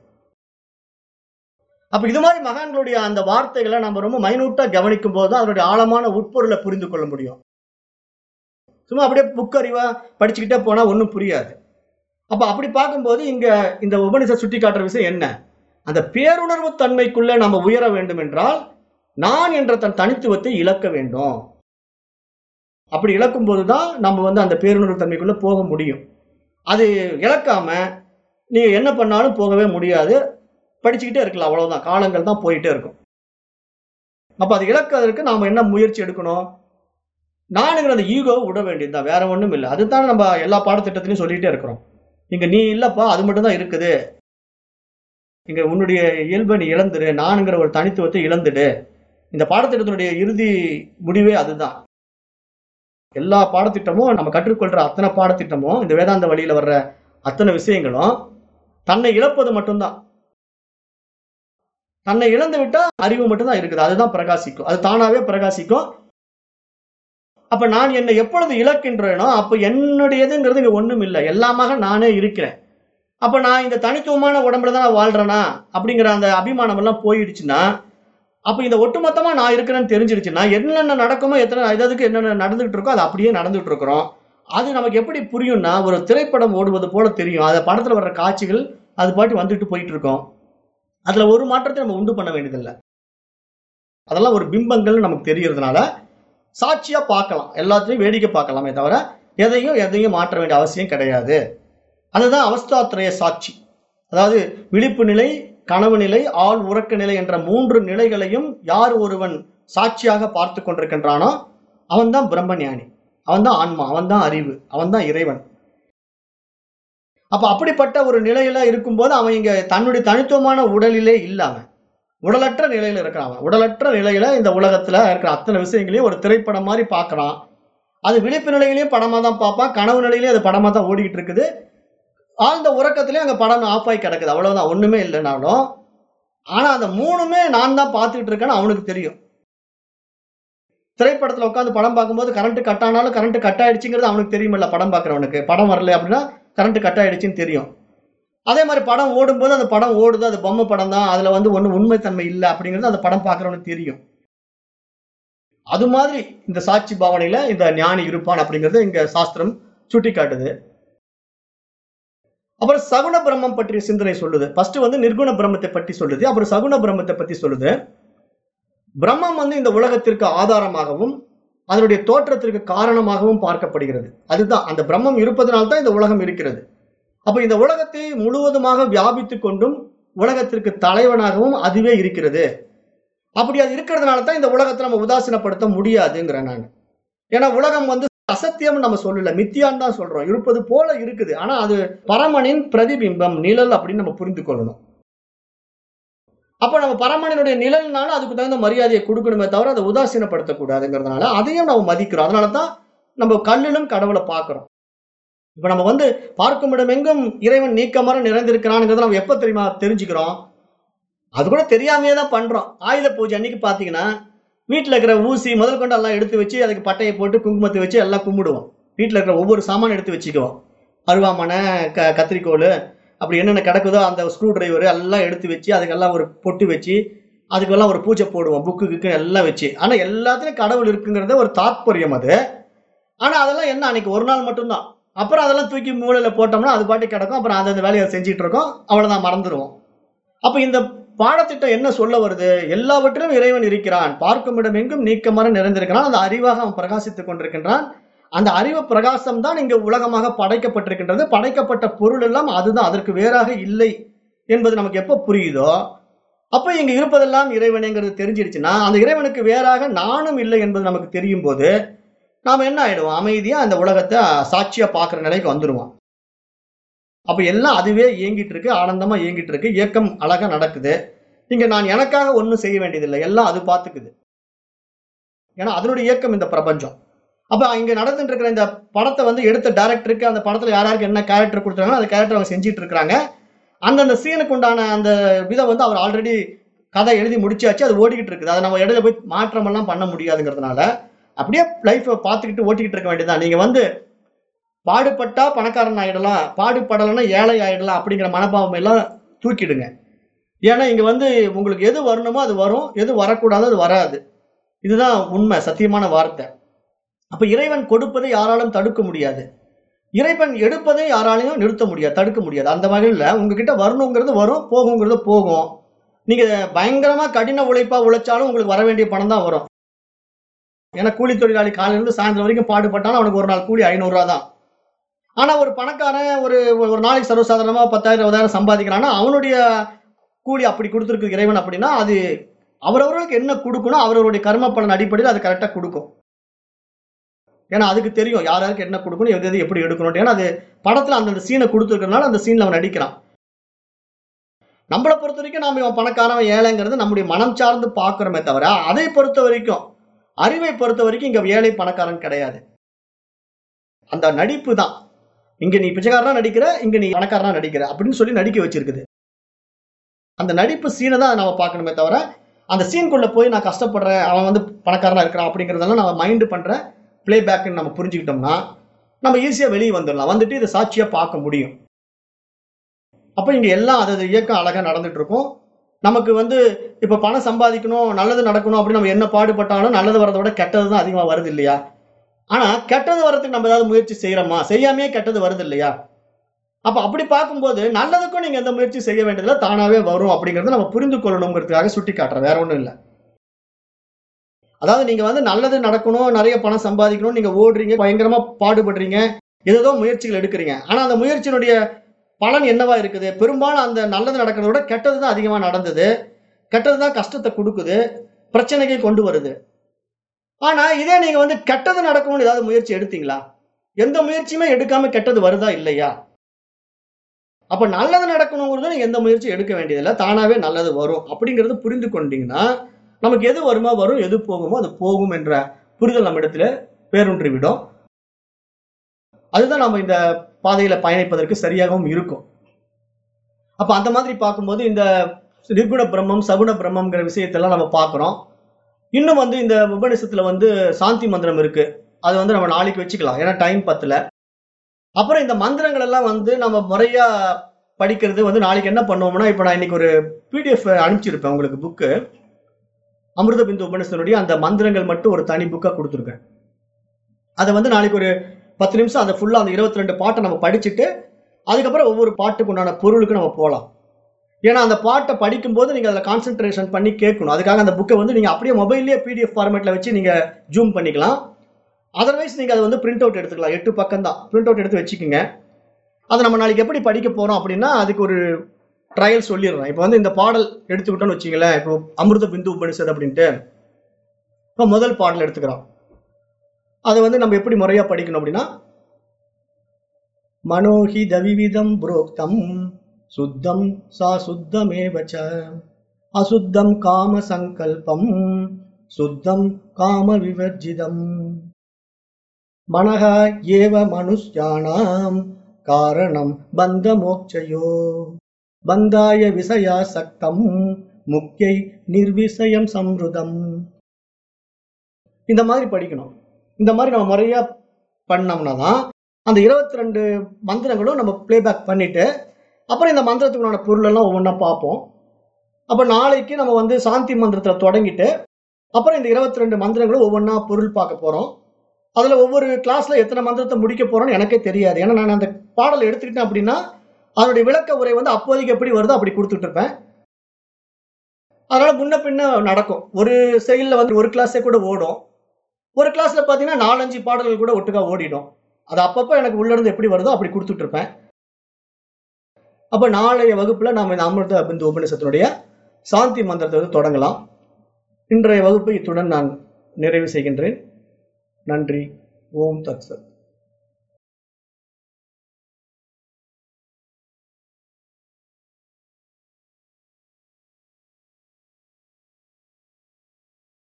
அப்ப இது மாதிரி மகான்களுடைய அந்த வார்த்தைகளை நம்ம ரொம்ப மைனூட்டா கவனிக்கும் போது அதனுடைய ஆழமான உட்பொருளை புரிந்து கொள்ள முடியும் சும்மா அப்படியே புக் அறிவா படிச்சுக்கிட்டே போனா ஒன்றும் புரியாது அப்ப அப்படி பார்க்கும்போது இங்க இந்த உபனிஷ சுட்டி காட்டுற விஷயம் என்ன அந்த பேருணர்வு தன்மைக்குள்ள நம்ம உயர வேண்டும் என்றால் நான் என்ற தன் தனித்துவத்தை இழக்க வேண்டும் அப்படி இழக்கும் போதுதான் நம்ம வந்து அந்த பேருணர்வு தன்மைக்குள்ள போக முடியும் அது இழக்காம நீங்க என்ன பண்ணாலும் போகவே முடியாது படிச்சுக்கிட்டே இருக்கலாம் அவ்வளவுதான் காலங்கள் தான் போயிட்டே இருக்கும் அப்ப அது இழக்கிறதுக்கு நாம என்ன முயற்சி எடுக்கணும் நானுங்கிற அந்த ஈகோ விட வேண்டியதுதான் வேற ஒண்ணும் இல்லை அதுதான் நம்ம எல்லா பாடத்திட்டத்திலையும் சொல்லிட்டே இருக்கிறோம் இங்க நீ இல்லப்பா அது மட்டும் தான் இருக்குது இங்க உன்னுடைய இயல்பை நீ இழந்துடு நானுங்கிற ஒரு தனித்துவத்தை இழந்துடு இந்த பாடத்திட்டத்தினுடைய இறுதி முடிவே அதுதான் எல்லா பாடத்திட்டமும் நம்ம கற்றுக்கொள்ற அத்தனை பாடத்திட்டமும் இந்த வேதாந்த வழியில வர்ற அத்தனை விஷயங்களும் தன்னை இழப்பது மட்டும்தான் தன்னை இழந்து விட்டா அறிவு மட்டும்தான் இருக்குது அதுதான் பிரகாசிக்கும் அது தானாவே பிரகாசிக்கும் அப்ப நான் என்னை எப்பொழுது இழக்கின்றேனோ அப்ப என்னுடையதுங்கிறது இங்க ஒண்ணும் இல்லை எல்லாமாக நானே இருக்கிறேன் அப்ப நான் இந்த தனித்துவமான உடம்புல தான் நான் வாழ்றேனா அப்படிங்கிற அந்த அபிமானம் எல்லாம் போயிடுச்சுன்னா அப்ப இந்த ஒட்டுமொத்தமா நான் இருக்கிறேன்னு தெரிஞ்சிருச்சுன்னா என்னென்ன நடக்குமோ எத்தனை எதுக்கு என்னென்ன நடந்துகிட்டு இருக்கோ அது அப்படியே நடந்துகிட்டு இருக்கிறோம் அது நமக்கு எப்படி புரியும்னா ஒரு திரைப்படம் ஓடுவது போல தெரியும் அந்த படத்துல வர்ற காட்சிகள் அது பாட்டு வந்துட்டு போயிட்டு இருக்கோம் அதுல ஒரு மாற்றத்தை நம்ம உண்டு பண்ண வேண்டியதில்லை அதெல்லாம் ஒரு பிம்பங்கள் நமக்கு தெரியறதுனால சாட்சியா பார்க்கலாம் எல்லாத்தையும் வேடிக்கை பார்க்கலாமே தவிர எதையும் எதையும் மாற்ற வேண்டிய அவசியம் கிடையாது அதுதான் அவஸ்தாத்திரய சாட்சி அதாவது விழிப்பு நிலை கனவு நிலை ஆள் உறக்க நிலை என்ற மூன்று நிலைகளையும் யார் ஒருவன் சாட்சியாக பார்த்து கொண்டிருக்கின்றானோ அவன்தான் பிரம்மஞானி அவன்தான் ஆன்மா அவன்தான் அறிவு அவன்தான் இறைவன் அப்ப அப்படிப்பட்ட ஒரு நிலையில இருக்கும்போது அவன் இங்க தன்னுடைய தனித்துவமான உடலிலே இல்லாம உடலற்ற நிலையில இருக்கிறான் அவன் உடலற்ற நிலையில இந்த உலகத்துல இருக்கிற அத்தனை விஷயங்களையும் ஒரு திரைப்படம் மாதிரி பார்க்கறான் அது விழிப்பு நிலையிலையும் படமா தான் பார்ப்பான் கனவு நிலையிலையும் அது படமா தான் ஓடிக்கிட்டு இருக்குது ஆழ்ந்த உறக்கத்திலயும் அங்க படம் ஆஃப் ஆகி கிடக்குது அவ்வளவுதான் ஒண்ணுமே இல்லைனாலும் ஆனா அந்த மூணுமே நான் தான் பார்த்துக்கிட்டு இருக்கேன்னு அவனுக்கு தெரியும் திரைப்படத்துல உட்காந்து படம் பார்க்கும்போது கரண்ட் கட் ஆனாலும் கரண்ட் கட் ஆயிடுச்சுங்கிறது அவனுக்கு தெரியுமில்ல படம் பார்க்கறவனுக்கு படம் வரல அப்படின்னா கரண்ட் கட் ஆயிடுச்சுன்னு தெரியும் அதே மாதிரி படம் ஓடும்போது அந்த படம் ஓடுது அது பொம்மை படம் தான் அதுல வந்து ஒன்றும் உண்மைத்தன்மை இல்லை அப்படிங்கிறது அந்த படம் பார்க்கறவனுக்கு தெரியும் அது மாதிரி இந்த சாட்சி பாவனையில இந்த ஞானி இருப்பான் அப்படிங்கறது இங்க சாஸ்திரம் சுட்டி காட்டுது அப்புறம் சகுண பிரம்மம் பற்றிய சிந்தனை சொல்லுது ஃபர்ஸ்ட் வந்து நிர்குண பிரம்மத்தை பற்றி சொல்லுது அப்புறம் சகுண பிரம்மத்தை பத்தி சொல்லுது பிரம்மம் வந்து இந்த உலகத்திற்கு ஆதாரமாகவும் அதனுடைய தோற்றத்திற்கு காரணமாகவும் பார்க்கப்படுகிறது அதுதான் அந்த பிரம்மம் இருப்பதனால்தான் இந்த உலகம் இருக்கிறது அப்ப இந்த உலகத்தை முழுவதுமாக வியாபித்துக் கொண்டும் உலகத்திற்கு தலைவனாகவும் அதுவே இருக்கிறது அப்படி அது இருக்கிறதுனால தான் இந்த உலகத்தை நம்ம உதாசீனப்படுத்த முடியாதுங்கிறேன் நான் ஏன்னா உலகம் வந்து அசத்தியம் நம்ம சொல்லல மித்தியான்னு தான் சொல்றோம் இருப்பது போல இருக்குது ஆனா அது பரமனின் பிரதிபிம்பம் நிழல் அப்படின்னு நம்ம புரிந்து கொள்ளணும் அப்ப நம்ம பரமனினுடைய நிழல்னால அதுக்கு தகுந்த மரியாதையை கொடுக்கணுமே தவிர அதை உதாசீனப்படுத்தக்கூடாதுங்கிறதுனால அதையும் நம்ம மதிக்கிறோம் அதனால தான் நம்ம கல்லிலும் கடவுளை பார்க்கிறோம் இப்ப நம்ம வந்து பார்க்கும் இடமெங்கும் இறைவன் நீக்கமர நிறைந்திருக்கிறான்ங்கிறத நம்ம எப்ப தெரியுமா தெரிஞ்சுக்கிறோம் அது கூட தெரியாமையே தான் பண்றோம் ஆயுத பூஜை அன்னைக்கு பாத்தீங்கன்னா வீட்டுல இருக்கிற ஊசி முதல் கொண்டு எல்லாம் எடுத்து வச்சு அதுக்கு பட்டையை போட்டு குங்குமத்தை வச்சு எல்லாம் கும்பிடுவோம் வீட்டுல இருக்கிற ஒவ்வொரு சாமான் எடுத்து வச்சுக்குவோம் அருவாமனை க கத்திரிக்கோல் அப்படி என்னென்ன கிடக்குதோ அந்த ஸ்க்ரூ டிரைவர் எல்லாம் எடுத்து வச்சு அதுக்கெல்லாம் ஒரு பொட்டு வச்சு அதுக்கெல்லாம் ஒரு பூஜை போடுவோம் புக்கு கிக்கு எல்லாம் வச்சு ஆனா எல்லாத்துலயும் கடவுள் இருக்குங்கிறது ஒரு தாத்பரியம் அது ஆனா அதெல்லாம் என்ன அன்னைக்கு ஒரு நாள் மட்டும்தான் அப்புறம் அதெல்லாம் தூக்கி மூலையில போட்டோம்னா அது பாட்டு கிடக்கும் அப்புறம் அதை அந்த வேலையை செஞ்சுட்டு இருக்கோம் அவ்வளவுதான் மறந்துடுவோம் அப்ப இந்த பாடத்திட்டம் என்ன சொல்ல வருது எல்லாவற்றிலும் இறைவன் இருக்கிறான் பார்க்கும் இடம் எங்கும் நீக்கமர நிறைந்திருக்கிறான் அந்த அறிவாக அவன் பிரகாசித்துக் கொண்டிருக்கின்றான் அந்த அறிவு பிரகாசம் தான் இங்க உலகமாக படைக்கப்பட்டிருக்கின்றது படைக்கப்பட்ட பொருள் எல்லாம் அதுதான் அதற்கு வேறாக இல்லை என்பது நமக்கு எப்ப புரியுதோ அப்ப இங்க இருப்பதெல்லாம் இறைவனுங்கிறது தெரிஞ்சிடுச்சுன்னா அந்த இறைவனுக்கு வேறாக நானும் இல்லை என்பது நமக்கு தெரியும் போது நாம என்ன ஆயிடுவோம் அமைதியா அந்த உலகத்தை சாட்சியா பார்க்குற நிலைக்கு வந்துடுவோம் அப்ப எல்லாம் அதுவே இயங்கிட்டு இருக்கு ஆனந்தமா இயங்கிட்டு இருக்கு இயக்கம் அழகா நடக்குது இங்க நான் எனக்காக ஒன்றும் செய்ய வேண்டியதில்லை எல்லாம் அது பார்த்துக்குது ஏன்னா அதனுடைய இயக்கம் இந்த பிரபஞ்சம் அப்ப இங்க நடந்துட்டு இருக்கிற இந்த படத்தை வந்து எடுத்த டைரக்டருக்கு அந்த படத்துல யார் யாருக்கு என்ன கேரக்டர் கொடுத்தாங்களோ அந்த கேரக்டர் அவங்க செஞ்சுட்டு இருக்காங்க அந்தந்த சீனுக்கு உண்டான அந்த விதம் வந்து அவர் ஆல்ரெடி கதை எழுதி முடிச்சாச்சு அது ஓடிக்கிட்டு இருக்குது அதை நம்ம இடையில போய் மாற்றம் எல்லாம் பண்ண முடியாதுங்கிறதுனால அப்படியே லைஃப்பை பார்த்துக்கிட்டு ஓட்டிக்கிட்டு இருக்க வேண்டியதுதான் நீங்க வந்து பாடுபட்டா பணக்காரன் ஆயிடலாம் பாடுபடலைன்னா ஏழை ஆயிடலாம் அப்படிங்கிற மனப்பாவம் எல்லாம் தூக்கிடுங்க ஏன்னா இங்க வந்து உங்களுக்கு எது வரணுமோ அது வரும் எது வரக்கூடாதோ அது வராது இதுதான் உண்மை சத்தியமான வார்த்தை அப்ப இறைவன் கொடுப்பதை யாராலும் தடுக்க முடியாது இறைவன் எடுப்பதை யாராலையும் நிறுத்த முடியாது தடுக்க முடியாது அந்த வகையில உங்ககிட்ட வரணுங்கிறது வரும் போகுங்கிறது போகும் நீங்க பயங்கரமா கடின உழைப்பா உழைச்சாலும் உங்களுக்கு வர வேண்டிய பணம் தான் வரும் ஏன்னா கூலி தொழிலாளி காலையில இருந்து சாயந்தரம் வரைக்கும் பாடுபட்டாலும் அவனுக்கு ஒரு நாள் கூலி ஐநூறு ரூபா தான் ஆனா ஒரு பணக்காரன் ஒரு ஒரு நாளைக்கு சர்வசாதாரணமா பத்தாயிரம் இருபதாயிரம் சம்பாதிக்கிறான்னா அவனுடைய கூலி அப்படி கொடுத்துருக்கு இறைவன் அப்படின்னா அது அவரவர்களுக்கு என்ன கொடுக்கணும் அவரவருடைய கர்ம பலன் அடிப்படையில் அது கரெக்டா கொடுக்கும் ஏன்னா அதுக்கு தெரியும் யார் யாருக்கு என்ன கொடுக்கணும் எது எது எப்படி எடுக்கணும் ஏன்னா அது படத்துல அந்த சீனை கொடுத்துருக்கறனால அந்த சீன்ல அவன் நடிக்கிறான் நம்மளை பொறுத்த வரைக்கும் நாம இவன் பணக்காரன் ஏழைங்கிறது நம்முடைய மனம் சார்ந்து பார்க்கிறோமே தவிர அதை பொறுத்த வரைக்கும் அறிவை பொறுத்த வரைக்கும் இங்க ஏழை பணக்காரன் கிடையாது அந்த நடிப்பு தான் இங்க நீ பிச்சைக்காரனா நடிக்கிற இங்க நீ பணக்காரனா நடிக்கிற அப்படின்னு சொல்லி நடிக்க வச்சிருக்குது அந்த நடிப்பு சீனை தான் நம்ம பார்க்கணுமே தவிர அந்த சீனுக்குள்ள போய் நான் கஷ்டப்படுறேன் அவன் வந்து பணக்காரனா இருக்கிறான் அப்படிங்கறதெல்லாம் நம்ம மைண்ட் பண்ற பிளே பேக்னு நம்ம புரிஞ்சுக்கிட்டோம்னா நம்ம ஈஸியா வெளியே வந்துடலாம் வந்துட்டு இதை சாட்சியா பார்க்க முடியும் அப்ப இங்க எல்லாம் அது இயக்கம் அழகா நடந்துட்டு இருக்கும் நமக்கு வந்து இப்ப பணம் சம்பாதிக்கணும் நல்லது நடக்கணும் அப்படின்னு நம்ம என்ன பாடுபட்டாலும் நல்லது வரதை விட கெட்டது தான் அதிகமா வருது இல்லையா ஆனா கெட்டது வரதுக்கு நம்ம ஏதாவது முயற்சி செய்யறோமா செய்யாமையே கெட்டது வருது இல்லையா அப்ப அப்படி பார்க்கும்போது நல்லதுக்கும் நீங்க எந்த முயற்சி செய்ய வேண்டியதில்லை தானாவே வரும் அப்படிங்கறத நம்ம புரிந்து கொள்ளணுங்கிறதுக்காக சுட்டி காட்டுறேன் வேற ஒண்ணும் இல்லை அதாவது நீங்க வந்து நல்லது நடக்கணும் நிறைய பணம் சம்பாதிக்கணும் நீங்க ஓடுறீங்க பயங்கரமா பாடுபடுறீங்க ஏதோ முயற்சிகள் எடுக்கிறீங்க ஆனா அந்த முயற்சியினுடைய பலன் என்னவா இருக்குது பெரும்பாலும் அந்த நல்லது நடக்கிறத விட கெட்டது தான் அதிகமா நடந்தது கெட்டது தான் கஷ்டத்தை கொடுக்குது பிரச்சனைக்கு கொண்டு வருது ஆனா இதே நீங்க வந்து கெட்டது நடக்கணும்னு ஏதாவது முயற்சி எடுத்தீங்களா எந்த முயற்சியுமே எடுக்காம கெட்டது வருதா இல்லையா அப்ப நல்லது நடக்கணுங்கிறது நீங்க எந்த முயற்சியும் எடுக்க வேண்டியதில்லை தானாவே நல்லது வரும் அப்படிங்கறது புரிந்து கொண்டீங்கன்னா நமக்கு எது வருமா வரும் எது போகுமோ அது போகும் என்ற புரிதல் நம்ம இடத்துல பேரொன்றி விடும் அதுதான் நம்ம இந்த பாதையில பயணிப்பதற்கு சரியாகவும் இருக்கும் அப்ப அந்த மாதிரி பார்க்கும்போது இந்த நிர்குண பிரம்மம் சகுண பிரம்மம்ங்கிற விஷயத்தெல்லாம் நம்ம பார்க்கிறோம் இன்னும் வந்து இந்த உபநிஷத்துல வந்து சாந்தி மந்திரம் இருக்கு அது வந்து நம்ம நாளைக்கு வச்சுக்கலாம் ஏன்னா டைம் பத்தல அப்புறம் இந்த மந்திரங்கள் எல்லாம் வந்து நம்ம முறையா படிக்கிறது வந்து நாளைக்கு என்ன பண்ணுவோம்னா இப்போ நான் இன்னைக்கு ஒரு பிடிஎஃப் அனுப்பிச்சிருப்பேன் உங்களுக்கு புக்கு அமிர்த பிந்து உபநிஷனுடைய அந்த மந்திரங்கள் மட்டும் ஒரு தனி புக்கா கொடுத்துருக்கேன் அதை வந்து நாளைக்கு ஒரு பத்து நிமிஷம் அந்த ஃபுல்லா அந்த இருபத்தி ரெண்டு பாட்டை நம்ம படிச்சுட்டு அதுக்கப்புறம் ஒவ்வொரு பாட்டுக்கு உண்டான பொருளுக்கு நம்ம போகலாம் ஏன்னா அந்த பாட்டை படிக்கும்போது நீங்க அதில் கான்சென்ட்ரேஷன் பண்ணி கேட்கணும் அதுக்காக அந்த புக்கை வந்து நீங்க அப்படியே மொபைல்லேயே பிடிஎஃப் ஃபார்மேட்ல வச்சு நீங்க ஜூம் பண்ணிக்கலாம் அதர்வைஸ் நீங்க அதை வந்து பிரிண்ட் அவுட் எடுத்துக்கலாம் எட்டு பக்கம் தான் பிரிண்ட் அவுட் எடுத்து வச்சுக்கோங்க அதை நம்ம நாளைக்கு எப்படி படிக்க போறோம் அப்படின்னா அதுக்கு ஒரு ட்ரையல் சொல்லிடுறேன் இப்போ வந்து இந்த பாடல் எடுத்துக்கிட்டோம்னு வச்சுங்களேன் இப்போ அமிர்த பிந்து உபனிஷத் அப்படின்ட்டு இப்போ முதல் பாடல் எடுத்துக்கிறோம் அதை வந்து நம்ம எப்படி முறையா படிக்கணும் அப்படின்னா மனோஹி தவிவிதம் புரோக்தம் சுத்தம் சா சுத்தமேவச்ச அசுத்தம் காம சங்கல்பம் சுத்தம் காம விவர்ஜிதம் மனக ஏவ மனுஷ்யானாம் காரணம் பந்த மோட்சயோ பந்தாய விசயா சக்தம் முக்கியை நிர்விசயம் சம்ருதம் இந்த மாதிரி படிக்கணும் இந்த மாதிரி நம்ம முறையா பண்ணோம்னா தான் அந்த இருபத்தி ரெண்டு மந்திரங்களும் நம்ம பிளேபேக் பண்ணிட்டு அப்புறம் இந்த மந்திரத்துக்குண்டான பொருள் எல்லாம் ஒவ்வொன்றா பார்ப்போம் அப்போ நாளைக்கு நம்ம வந்து சாந்தி மந்திரத்தில் தொடங்கிட்டு அப்புறம் இந்த இருபத்தி ரெண்டு மந்திரங்களும் ஒவ்வொன்றா பொருள் பார்க்க போறோம் அதுல ஒவ்வொரு கிளாஸ்ல எத்தனை மந்திரத்தை முடிக்க போறோம்னு எனக்கே தெரியாது ஏன்னா நான் அந்த பாடலை எடுத்துக்கிட்டேன் அப்படின்னா அதனுடைய விளக்க உரை வந்து அப்போதைக்கு எப்படி வருதோ அப்படி கொடுத்துட்டு இருப்பேன் அதனால முன்ன பின்ன நடக்கும் ஒரு செயல்ல வந்து ஒரு கிளாஸே கூட ஓடும் ஒரு கிளாஸ்ல பாத்தீங்கன்னா நாலஞ்சு பாடல்கள் கூட ஒட்டுக்கா ஓடிடும் அது அப்பப்போ எனக்கு உள்ள இருந்து எப்படி வருதோ அப்படி கொடுத்துட்டு இருப்பேன் அப்ப நாளைய வகுப்புல நாம இந்த அமிர்த பிந்து உபநிஷத்தினுடைய சாந்தி மந்திரத்தை வந்து தொடங்கலாம் இன்றைய வகுப்பை இத்துடன் நான் நிறைவு செய்கின்றேன் நன்றி ஓம் தத்சத்